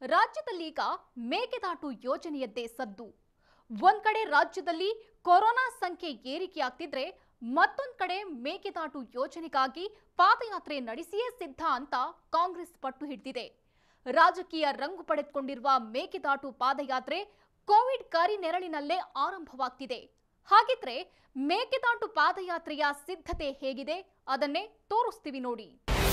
ರಾಜ್ಯದಲ್ಲೀಗ ಮೇಕೆದಾಟು ಯೋಜನೆಯದ್ದೇ ಸದ್ದು ಒಂದ್ ಕಡೆ ರಾಜ್ಯದಲ್ಲಿ ಕೊರೋನಾ ಸಂಖ್ಯೆ ಏರಿಕೆಯಾಗ್ತಿದ್ರೆ ಮತ್ತೊಂದ್ ಕಡೆ ಮೇಕೆದಾಟು ಯೋಜನೆಗಾಗಿ ಪಾದಯಾತ್ರೆ ನಡೆಸಿಯೇ ಸಿದ್ಧ ಅಂತ ಕಾಂಗ್ರೆಸ್ ಪಟ್ಟು ಹಿಡಿದಿದೆ ರಾಜಕೀಯ ರಂಗು ಪಡೆದುಕೊಂಡಿರುವ ಮೇಕೆದಾಟು ಪಾದಯಾತ್ರೆ ಕೋವಿಡ್ ಕರಿ ನೆರಳಿನಲ್ಲೇ ಆರಂಭವಾಗ್ತಿದೆ ಹಾಗಿದ್ರೆ ಮೇಕೆದಾಟು ಪಾದಯಾತ್ರೆಯ ಸಿದ್ಧತೆ ಹೇಗಿದೆ ಅದನ್ನೇ ತೋರಿಸ್ತೀವಿ ನೋಡಿ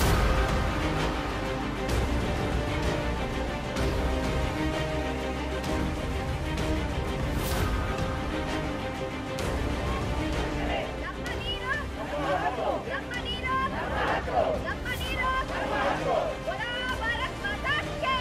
ನಮ್ಮ ನೀರು ನಮ್ಮ ನೀರು ನಮ್ಮ ನೀರು ಬಡ ಭಾರತ್ ಮಾತಾ ಕಿ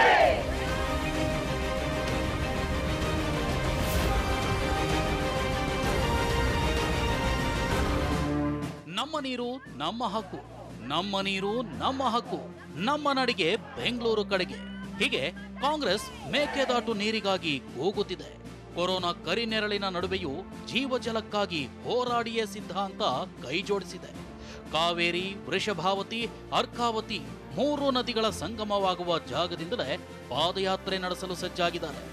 ನಮ್ಮ ನೀರು ನಮ್ಮ ಹಕ್ಕು ನಮ್ಮ ನೀರು ನಮ್ಮ ಹಕ್ಕು ನಮ್ಮ ನಡಿಗೆ ಬೆಂಗಳೂರು ಕಡೆಗೆ ಹೀಗೆ ಕಾಂಗ್ರೆಸ್ ಮೇಕೆದಾಟು ನೀರಿಗಾಗಿ ಕೂಗುತ್ತಿದೆ ಕೊರೋನಾ ಕರಿನೆರಳಿನ ನಡುವೆಯೂ ಜೀವಜಲಕ್ಕಾಗಿ ಹೋರಾಡಿಯೇ ಸಿದ್ಧ ಅಂತ ಕೈ ಜೋಡಿಸಿದೆ ಕಾವೇರಿ ವೃಷಭಾವತಿ ಅರ್ಕಾವತಿ ಮೂರು ನದಿಗಳ ಸಂಗಮವಾಗುವ ಜಾಗದಿಂದಲೇ ಪಾದಯಾತ್ರೆ ನಡೆಸಲು ಸಜ್ಜಾಗಿದ್ದಾರೆ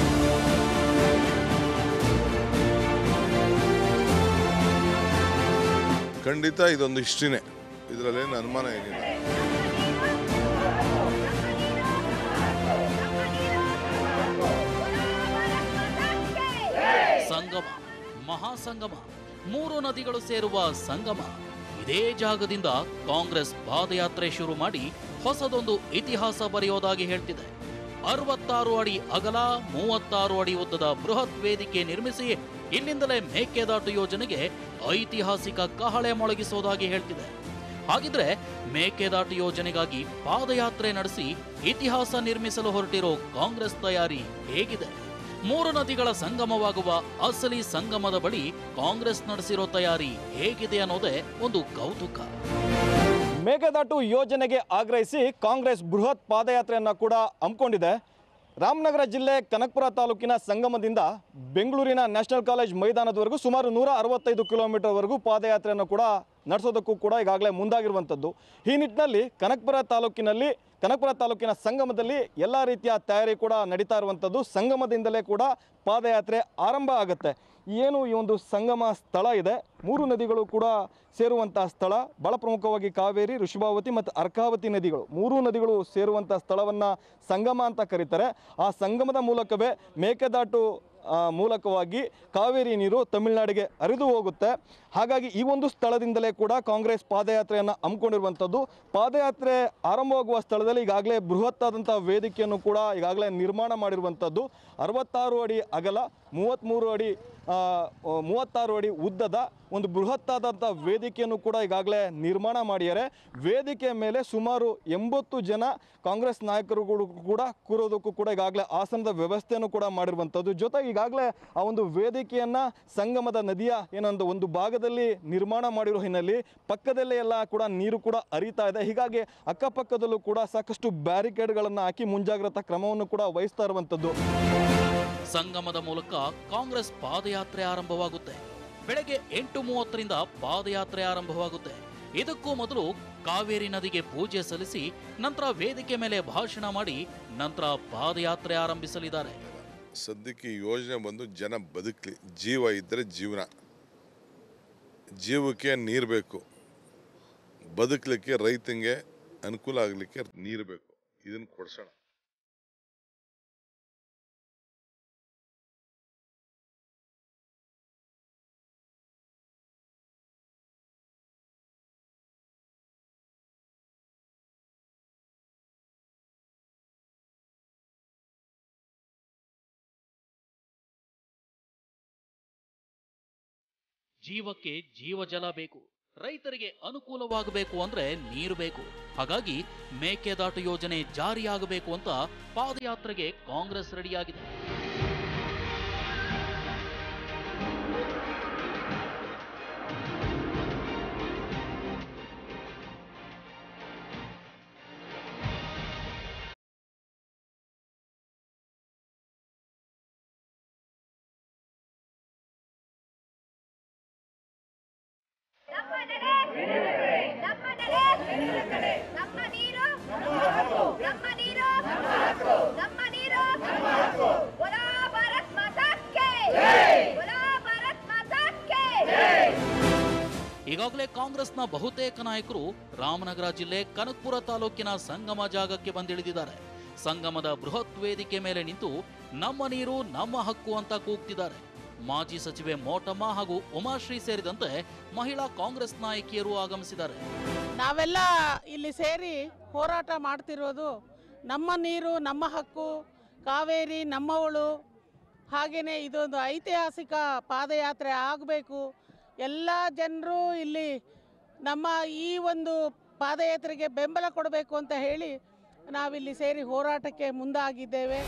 ಖಂಡಿತ ಇದೊಂದು ಹಿಸ್ಟ್ರಿನೇ ಇದರಲ್ಲೇನು ಅನುಮಾನ ಏನಿಲ್ಲ ಸಂಗಮ ಮಹಾಸಂಗಮ ಮೂರು ನದಿಗಳು ಸೇರುವ ಸಂಗಮ ಇದೇ ಜಾಗದಿಂದ ಕಾಂಗ್ರೆಸ್ ಪಾದಯಾತ್ರೆ ಶುರು ಮಾಡಿ ಹೊಸದೊಂದು ಇತಿಹಾಸ ಬರೆಯೋದಾಗಿ ಹೇಳ್ತಿದೆ ಅರವತ್ತಾರು ಅಡಿ ಅಗಲ ಮೂವತ್ತಾರು ಅಡಿ ಉದ್ದದ ಬೃಹತ್ ವೇದಿಕೆ ನಿರ್ಮಿಸಿ ಇಲ್ಲಿಂದಲೇ ಮೇಕೆದಾಟು ಯೋಜನೆಗೆ ಐತಿಹಾಸಿಕ ಕಹಳೆ ಮೊಳಗಿಸೋದಾಗಿ ಹೇಳ್ತಿದೆ ಹಾಗಿದ್ರೆ ಮೇಕೆದಾಟು ಯೋಜನೆಗಾಗಿ ಪಾದಯಾತ್ರೆ ನಡೆಸಿ ಇತಿಹಾಸ ನಿರ್ಮಿಸಲು ಹೊರಟಿರೋ ಕಾಂಗ್ರೆಸ್ ತಯಾರಿ ಹೇಗಿದೆ ಮೂರು ನದಿಗಳ ಸಂಗಮವಾಗುವ ಅಸಲಿ ಸಂಗಮದ ಬಳಿ ಕಾಂಗ್ರೆಸ್ ನಡೆಸಿರೋ ತಯಾರಿ ಹೇಗಿದೆ ಅನ್ನೋದೇ ಒಂದು ಕೌತುಕ ಮೇಕೆದಾಟು ಯೋಜನೆಗೆ ಆಗ್ರಹಿಸಿ ಕಾಂಗ್ರೆಸ್ ಬೃಹತ್ ಪಾದಯಾತ್ರೆಯನ್ನು ಕೂಡ ಹಮ್ಮಿಕೊಂಡಿದೆ ರಾಮನಗರ ಜಿಲ್ಲೆ ಕನಕಪುರ ತಾಲೂಕಿನ ಸಂಗಮದಿಂದ ಬೆಂಗಳೂರಿನ ನ್ಯಾಷನಲ್ ಕಾಲೇಜ್ ಮೈದಾನದವರೆಗೂ ಸುಮಾರು ನೂರ ಅರವತ್ತೈದು ಕಿಲೋಮೀಟರ್ವರೆಗೂ ಪಾದಯಾತ್ರೆಯನ್ನು ಕೂಡ ನಡೆಸೋದಕ್ಕೂ ಕೂಡ ಈಗಾಗಲೇ ಮುಂದಾಗಿರುವಂಥದ್ದು ಈ ನಿಟ್ಟಿನಲ್ಲಿ ಕನಕಪುರ ತಾಲೂಕಿನಲ್ಲಿ ಕನಕಪುರ ತಾಲೂಕಿನ ಸಂಗಮದಲ್ಲಿ ಎಲ್ಲ ರೀತಿಯ ತಯಾರಿ ಕೂಡ ನಡೀತಾ ಇರುವಂಥದ್ದು ಸಂಗಮದಿಂದಲೇ ಕೂಡ ಪಾದಯಾತ್ರೆ ಆರಂಭ ಆಗುತ್ತೆ ಏನು ಈ ಒಂದು ಸಂಗಮ ಸ್ಥಳ ಇದೆ ಮೂರು ನದಿಗಳು ಕೂಡ ಸೇರುವಂಥ ಸ್ಥಳ ಬಹಳ ಪ್ರಮುಖವಾಗಿ ಕಾವೇರಿ ಋಷಭಾವತಿ ಮತ್ತು ಅರ್ಕಾವತಿ ನದಿಗಳು ಮೂರೂ ನದಿಗಳು ಸೇರುವಂಥ ಸ್ಥಳವನ್ನು ಸಂಗಮ ಅಂತ ಕರೀತಾರೆ ಆ ಸಂಗಮದ ಮೂಲಕವೇ ಮೇಕೆದಾಟು ಆ, ಮೂಲಕವಾಗಿ ಕಾವೇರಿ ನೀರು ತಮಿಳುನಾಡಿಗೆ ಹರಿದು ಹೋಗುತ್ತೆ ಹಾಗಾಗಿ ಈ ಒಂದು ಸ್ಥಳದಿಂದಲೇ ಕೂಡ ಕಾಂಗ್ರೆಸ್ ಪಾದಯಾತ್ರೆಯನ್ನು ಹಮ್ಮಿಕೊಂಡಿರುವಂಥದ್ದು ಪಾದಯಾತ್ರೆ ಆರಂಭವಾಗುವ ಸ್ಥಳದಲ್ಲಿ ಈಗಾಗಲೇ ಬೃಹತ್ತಾದಂಥ ವೇದಿಕೆಯನ್ನು ಕೂಡ ಈಗಾಗಲೇ ನಿರ್ಮಾಣ ಮಾಡಿರುವಂಥದ್ದು ಅರವತ್ತಾರು ಅಡಿ ಅಗಲ ಮೂವತ್ತ್ಮೂರು ಅಡಿ ಆ, ಮೂವತ್ತಾರು ಅಡಿ ಉದ್ದದ ಒಂದು ಬೃಹತ್ತಾದಂಥ ವೇದಿಕೆಯನ್ನು ಕೂಡ ಈಗಾಗಲೇ ನಿರ್ಮಾಣ ಮಾಡಿದ್ದಾರೆ ವೇದಿಕೆ ಮೇಲೆ ಸುಮಾರು ಎಂಬತ್ತು ಜನ ಕಾಂಗ್ರೆಸ್ ನಾಯಕರುಗಳು ಕೂಡ ಕೂರೋದಕ್ಕೂ ಕೂಡ ಈಗಾಗಲೇ ಆಸನದ ವ್ಯವಸ್ಥೆಯನ್ನು ಕೂಡ ಮಾಡಿರುವಂಥದ್ದು ಜೊತೆಗೆ ಈಗಾಗಲೇ ಆ ಒಂದು ವೇದಿಕೆಯನ್ನು ಸಂಗಮದ ನದಿಯ ಏನೊಂದು ಒಂದು ಭಾಗದಲ್ಲಿ ನಿರ್ಮಾಣ ಮಾಡಿರೋ ಹಿನ್ನೆಲೆ ಪಕ್ಕದಲ್ಲೇ ಎಲ್ಲ ಕೂಡ ನೀರು ಕೂಡ ಹರಿತಾ ಇದೆ ಹೀಗಾಗಿ ಅಕ್ಕಪಕ್ಕದಲ್ಲೂ ಕೂಡ ಸಾಕಷ್ಟು ಬ್ಯಾರಿಕೇಡ್ಗಳನ್ನು ಹಾಕಿ ಮುಂಜಾಗ್ರತಾ ಕ್ರಮವನ್ನು ಕೂಡ ವಹಿಸ್ತಾ ಇರುವಂಥದ್ದು ಸಂಗಮದ ಮೂಲಕ ಕಾಂಗ್ರೆಸ್ ಪಾದಯಾತ್ರೆ ಆರಂಭವಾಗುತ್ತೆ ಬೆಳಗ್ಗೆ ಎಂಟು ಮೂವತ್ತರಿಂದ ಪಾದಯಾತ್ರೆ ಆರಂಭವಾಗುತ್ತೆ ಇದಕ್ಕೂ ಮೊದಲು ಕಾವೇರಿ ನದಿಗೆ ಪೂಜೆ ಸಲ್ಲಿಸಿ ನಂತರ ವೇದಿಕೆ ಮೇಲೆ ಭಾಷಣ ಮಾಡಿ ನಂತರ ಪಾದಯಾತ್ರೆ ಆರಂಭಿಸಲಿದ್ದಾರೆ ಸದ್ಯಕ್ಕೆ ಈ ಯೋಜನೆ ಬಂದು ಜನ ಬದುಕಲಿ ಜೀವ ಇದ್ದರೆ ಜೀವನ ಜೀವಕ್ಕೆ ನೀರು ಬೇಕು ಬದುಕಲಿಕ್ಕೆ ರೈತಂಗೆ ಅನುಕೂಲ ಆಗಲಿಕ್ಕೆ ನೀರು ಬೇಕು ಇದನ್ನು ಕೊಡ್ಸೋಣ ಜೀವಕ್ಕೆ ಜೀವಜಲ ಬೇಕು ರೈತರಿಗೆ ಅನುಕೂಲವಾಗಬೇಕು ಅಂದ್ರೆ ನೀರು ಬೇಕು ಹಾಗಾಗಿ ಮೇಕೆದಾಟು ಯೋಜನೆ ಜಾರಿಯಾಗಬೇಕು ಅಂತ ಪಾದಯಾತ್ರೆಗೆ ಕಾಂಗ್ರೆಸ್ ರೆಡಿಯಾಗಿದೆ ನಮ್ಮ ನಡೆ ನಮ್ಮ ನಡೆ ನಮ್ಮ ನೀರು ನಮ್ಮ ನೀರು ನಮ್ಮ ಈಗಾಗಲೇ ಕಾಂಗ್ರೆಸ್ನ ಬಹುತೇಕ ನಾಯಕರು ರಾಮನಗರ ಜಿಲ್ಲೆ ಕನಕಪುರ ತಾಲೂಕಿನ ಸಂಗಮ ಜಾಗಕ್ಕೆ ಬಂದಿಳಿದಿದ್ದಾರೆ ಸಂಗಮದ ಬೃಹತ್ ವೇದಿಕೆ ಮೇಲೆ ನಿಂತು ನಮ್ಮ ನೀರು ನಮ್ಮ ಹಕ್ಕು ಅಂತ ಕೂಗ್ತಿದ್ದಾರೆ ಮಾಜಿ ಸಚಿವೆ ಮೋಟಮ್ಮ ಹಾಗೂ ಉಮಾಶ್ರೀ ಸೇರಿದಂತೆ ಮಹಿಳಾ ಕಾಂಗ್ರೆಸ್ ನಾಯಕಿಯರು ಆಗಮಿಸಿದ್ದಾರೆ ನಾವೆಲ್ಲ ಇಲ್ಲಿ ಸೇರಿ ಹೋರಾಟ ಮಾಡ್ತಿರೋದು ನಮ್ಮ ನೀರು ನಮ್ಮ ಹಕ್ಕು ಕಾವೇರಿ ನಮ್ಮವಳು ಹಾಗೆಯೇ ಇದೊಂದು ಐತಿಹಾಸಿಕ ಪಾದಯಾತ್ರೆ ಆಗಬೇಕು ಎಲ್ಲ ಜನರು ಇಲ್ಲಿ ನಮ್ಮ ಈ ಒಂದು ಪಾದಯಾತ್ರೆಗೆ ಬೆಂಬಲ ಕೊಡಬೇಕು ಅಂತ ಹೇಳಿ ನಾವಿಲ್ಲಿ ಸೇರಿ ಹೋರಾಟಕ್ಕೆ ಮುಂದಾಗಿದ್ದೇವೆ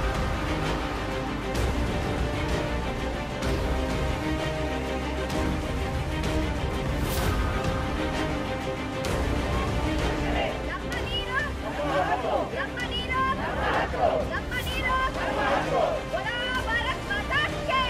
ನಮ್ಮ ನೀರು ನಮ್ಮ ನೀರು ನಮ್ಮ ನೀರು ಬೋಲೋ ಭಾರತ್ ಮಾತಾ ಕಿ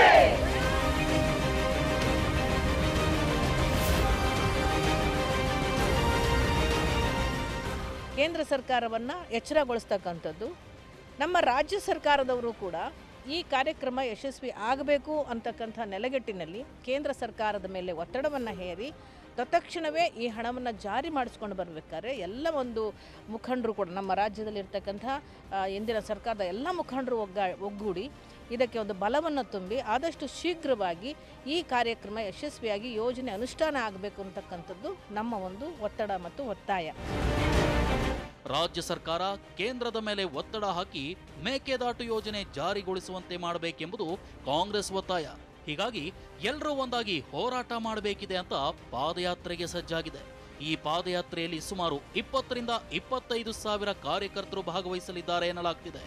ಕೇಂದ್ರ ಸರ್ಕಾರವನ್ನು ಎಚ್ಚರಗೊಳಿಸ್ತಕ್ಕಂಥದ್ದು ನಮ್ಮ ರಾಜ್ಯ ಸರ್ಕಾರದವರು ಕೂಡ ಈ ಕಾರ್ಯಕ್ರಮ ಯಶಸ್ವಿ ಆಗಬೇಕು ಅಂತಕ್ಕಂಥ ನೆಲೆಗಟ್ಟಿನಲ್ಲಿ ಕೇಂದ್ರ ಸರ್ಕಾರದ ಮೇಲೆ ಒತ್ತಡವನ್ನು ಹೇರಿ ತತ್ಕ್ಷಣವೇ ಈ ಹಣವನ್ನು ಜಾರಿ ಮಾಡಿಸ್ಕೊಂಡು ಬರಬೇಕಾದ್ರೆ ಎಲ್ಲ ಒಂದು ಮುಖಂಡರು ಕೂಡ ನಮ್ಮ ರಾಜ್ಯದಲ್ಲಿರ್ತಕ್ಕಂಥ ಆ, ಇಂದಿನ ಸರ್ಕಾರದ ಎಲ್ಲ ಮುಖಂಡರು ಒಗ್ಗಾ ಒಗ್ಗೂಡಿ ಇದಕ್ಕೆ ಒಂದು ಬಲವನ್ನು ತುಂಬಿ ಆದಷ್ಟು ಶೀಘ್ರವಾಗಿ ಈ ಕಾರ್ಯಕ್ರಮ ಯಶಸ್ವಿಯಾಗಿ ಯೋಜನೆ ಅನುಷ್ಠಾನ ಆಗಬೇಕು ಅಂತಕ್ಕಂಥದ್ದು ನಮ್ಮ ಒಂದು ಒತ್ತಡ ಮತ್ತು ಒತ್ತಾಯ ರಾಜ್ಯ ಸರ್ಕಾರ ಕೇಂದ್ರದ ಮೇಲೆ ಒತ್ತಡ ಹಾಕಿ ಮೇಕೆದಾಟು ಯೋಜನೆ ಜಾರಿಗೊಳಿಸುವಂತೆ ಮಾಡಬೇಕೆಂಬುದು ಕಾಂಗ್ರೆಸ್ ಒತ್ತಾಯ ಹೀಗಾಗಿ ಎಲ್ಲರೂ ಒಂದಾಗಿ ಹೋರಾಟ ಮಾಡಬೇಕಿದೆ ಅಂತ ಪಾದಯಾತ್ರೆಗೆ ಸಜ್ಜಾಗಿದೆ ಈ ಪಾದಯಾತ್ರೆಯಲ್ಲಿ ಸುಮಾರು ಇಪ್ಪತ್ತರಿಂದ ಇಪ್ಪತ್ತೈದು ಸಾವಿರ ಕಾರ್ಯಕರ್ತರು ಭಾಗವಹಿಸಲಿದ್ದಾರೆ ಎನ್ನಲಾಗ್ತಿದೆ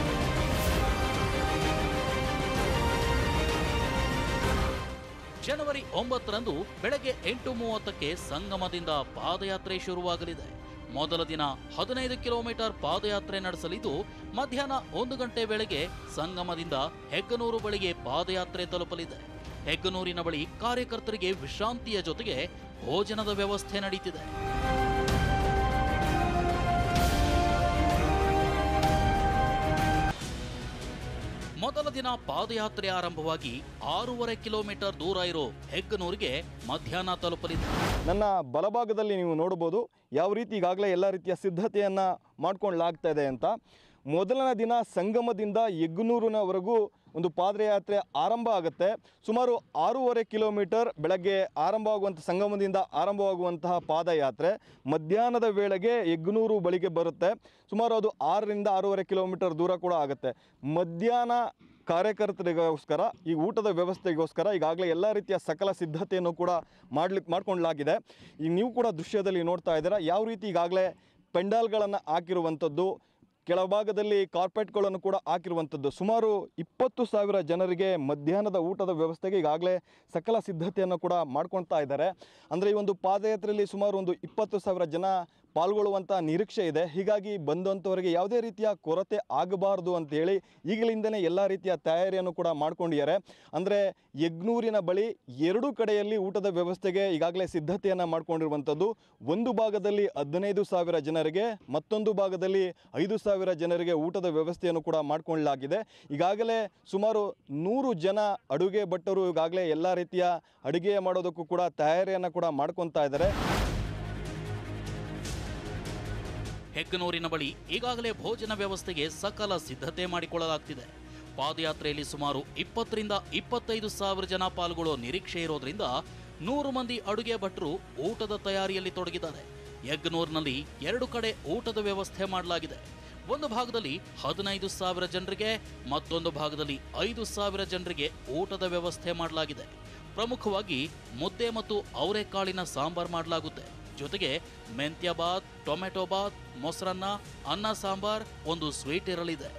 ಜನವರಿ ಒಂಬತ್ತರಂದು ಬೆಳಗ್ಗೆ ಎಂಟು ಮೂವತ್ತಕ್ಕೆ ಸಂಗಮದಿಂದ ಪಾದಯಾತ್ರೆ ಶುರುವಾಗಲಿದೆ ಮೊದಲ ದಿನ ಹದಿನೈದು ಕಿಲೋಮೀಟರ್ ಪಾದಯಾತ್ರೆ ನಡೆಸಲಿದ್ದು ಮಧ್ಯಾಹ್ನ ಒಂದು ಗಂಟೆ ವೇಳೆಗೆ ಸಂಗಮದಿಂದ ಹೆಗ್ಗನೂರು ಬಳಿಗೆ ಪಾದಯಾತ್ರೆ ತಲುಪಲಿದೆ ಹೆಗ್ಗನೂರಿನ ಬಳಿ ಕಾರ್ಯಕರ್ತರಿಗೆ ವಿಶ್ರಾಂತಿಯ ಜೊತೆಗೆ ಭೋಜನದ ವ್ಯವಸ್ಥೆ ನಡೀತಿದೆ ಮೊದಲ ದಿನ ಪಾದಯಾತ್ರೆ ಆರಂಭವಾಗಿ ಆರೂವರೆ ಕಿಲೋಮೀಟರ್ ದೂರ ಇರೋ ಹೆಗ್ಗನೂರಿಗೆ ಮಧ್ಯಾಹ್ನ ತಲುಪಲಿದೆ ನನ್ನ ಬಲಭಾಗದಲ್ಲಿ ನೀವು ನೋಡ್ಬೋದು ಯಾವ ರೀತಿ ಈಗಾಗಲೇ ಎಲ್ಲ ರೀತಿಯ ಸಿದ್ಧತೆಯನ್ನು ಮಾಡ್ಕೊಳ್ಳಲಾಗ್ತಾ ಇದೆ ಅಂತ ಮೊದಲನೇ ದಿನ ಸಂಗಮದಿಂದ ಯಗ್ನೂರಿನವರೆಗೂ ಒಂದು ಪಾದಯಾತ್ರೆ ಆರಂಭ ಆಗುತ್ತೆ ಸುಮಾರು ಆರೂವರೆ ಕಿಲೋಮೀಟರ್ ಬೆಳಗ್ಗೆ ಆರಂಭವಾಗುವಂಥ ಸಂಗಮದಿಂದ ಆರಂಭವಾಗುವಂತಹ ಪಾದಯಾತ್ರೆ ಮಧ್ಯಾಹ್ನದ ವೇಳೆಗೆ ಯಗ್ನೂರು ಬಳಿಗೆ ಬರುತ್ತೆ ಸುಮಾರು ಅದು ಆರರಿಂದ ಆರೂವರೆ ಕಿಲೋಮೀಟರ್ ದೂರ ಕೂಡ ಆಗುತ್ತೆ ಮಧ್ಯಾಹ್ನ ಕಾರ್ಯಕರ್ತರಿಗೋಸ್ಕರ ಈ ಊಟದ ವ್ಯವಸ್ಥೆಗೋಸ್ಕರ ಈಗಾಗಲೇ ಎಲ್ಲ ರೀತಿಯ ಸಕಲ ಸಿದ್ಧತೆಯನ್ನು ಕೂಡ ಮಾಡ್ಲಿಕ್ಕೆ ಮಾಡ್ಕೊಳ್ಳಲಾಗಿದೆ ಈಗ ನೀವು ಕೂಡ ದೃಶ್ಯದಲ್ಲಿ ನೋಡ್ತಾ ಇದ್ದೀರಾ ಯಾವ ರೀತಿ ಈಗಾಗಲೇ ಪೆಂಡಾಲ್ಗಳನ್ನು ಹಾಕಿರುವಂಥದ್ದು ಕೆಳಭಾಗದಲ್ಲಿ ಕಾರ್ಪೆಟ್ಗಳನ್ನು ಕೂಡ ಹಾಕಿರುವಂಥದ್ದು ಸುಮಾರು ಇಪ್ಪತ್ತು ಸಾವಿರ ಜನರಿಗೆ ಮಧ್ಯಾಹ್ನದ ಊಟದ ವ್ಯವಸ್ಥೆಗೆ ಈಗಾಗಲೇ ಸಕಲ ಸಿದ್ಧತೆಯನ್ನು ಕೂಡ ಮಾಡ್ಕೊಳ್ತಾ ಇದ್ದಾರೆ ಅಂದರೆ ಈ ಒಂದು ಪಾದಯಾತ್ರೆಯಲ್ಲಿ ಸುಮಾರು ಒಂದು ಇಪ್ಪತ್ತು ಸಾವಿರ ಜನ ಪಾಲ್ಗೊಳ್ಳುವಂಥ ನಿರೀಕ್ಷೆ ಇದೆ ಹೀಗಾಗಿ ಬಂದಂಥವರಿಗೆ ಯಾವುದೇ ರೀತಿಯ ಕೊರತೆ ಆಗಬಾರ್ದು ಅಂತೇಳಿ ಈಗಲಿಂದನೇ ಎಲ್ಲ ರೀತಿಯ ತಯಾರಿಯನ್ನು ಕೂಡ ಮಾಡ್ಕೊಂಡಿದ್ದಾರೆ ಅಂದರೆ ಯಗ್ನೂರಿನ ಬಳಿ ಎರಡೂ ಕಡೆಯಲ್ಲಿ ಊಟದ ವ್ಯವಸ್ಥೆಗೆ ಈಗಾಗಲೇ ಸಿದ್ಧತೆಯನ್ನು ಮಾಡ್ಕೊಂಡಿರುವಂಥದ್ದು ಒಂದು ಭಾಗದಲ್ಲಿ ಹದಿನೈದು ಸಾವಿರ ಜನರಿಗೆ ಮತ್ತೊಂದು ಭಾಗದಲ್ಲಿ ಐದು ಸಾವಿರ ಜನರಿಗೆ ಊಟದ ವ್ಯವಸ್ಥೆಯನ್ನು ಕೂಡ ಮಾಡಿಕೊಳ್ಳಲಾಗಿದೆ ಈಗಾಗಲೇ ಸುಮಾರು ನೂರು ಜನ ಅಡುಗೆ ಭಟ್ಟರು ಈಗಾಗಲೇ ಎಲ್ಲ ರೀತಿಯ ಅಡುಗೆ ಮಾಡೋದಕ್ಕೂ ಕೂಡ ತಯಾರಿಯನ್ನು ಕೂಡ ಮಾಡ್ಕೊತಾ ಇದ್ದಾರೆ ಹೆಗ್ಗನೂರಿನ ಬಳಿ ಈಗಾಗಲೇ ಭೋಜನ ವ್ಯವಸ್ಥೆಗೆ ಸಕಲ ಸಿದ್ಧತೆ ಮಾಡಿಕೊಳ್ಳಲಾಗ್ತಿದೆ ಪಾದಯಾತ್ರೆಯಲ್ಲಿ ಸುಮಾರು ಇಪ್ಪತ್ತರಿಂದ ಇಪ್ಪತ್ತೈದು ಸಾವಿರ ಜನ ಪಾಲ್ಗೊಳ್ಳೋ ನಿರೀಕ್ಷೆ ಇರೋದ್ರಿಂದ ನೂರು ಮಂದಿ ಅಡುಗೆ ಭಟ್ರು ಊಟದ ತಯಾರಿಯಲ್ಲಿ ತೊಡಗಿದ್ದಾರೆ ಯಗ್ನೂರ್ನಲ್ಲಿ ಎರಡು ಕಡೆ ಊಟದ ವ್ಯವಸ್ಥೆ ಮಾಡಲಾಗಿದೆ ಒಂದು ಭಾಗದಲ್ಲಿ ಹದಿನೈದು ಸಾವಿರ ಜನರಿಗೆ ಮತ್ತೊಂದು ಭಾಗದಲ್ಲಿ ಐದು ಸಾವಿರ ಜನರಿಗೆ ಊಟದ ವ್ಯವಸ್ಥೆ ಮಾಡಲಾಗಿದೆ ಪ್ರಮುಖವಾಗಿ ಮುದ್ದೆ ಮತ್ತು ಅವರೆಕಾಳಿನ ಸಾಂಬಾರ್ ಮಾಡಲಾಗುತ್ತೆ ಜೊತೆಗೆ ಮೆಂತ್ಯ ಬಾತ್ ಟೊಮೆಟೊ ಬಾತ್ ಮೊಸರನ್ನ ಅನ್ನ ಸಾಂಬಾರ್ ಒಂದು ಸ್ವೀಟ್ ಇರಲಿದೆ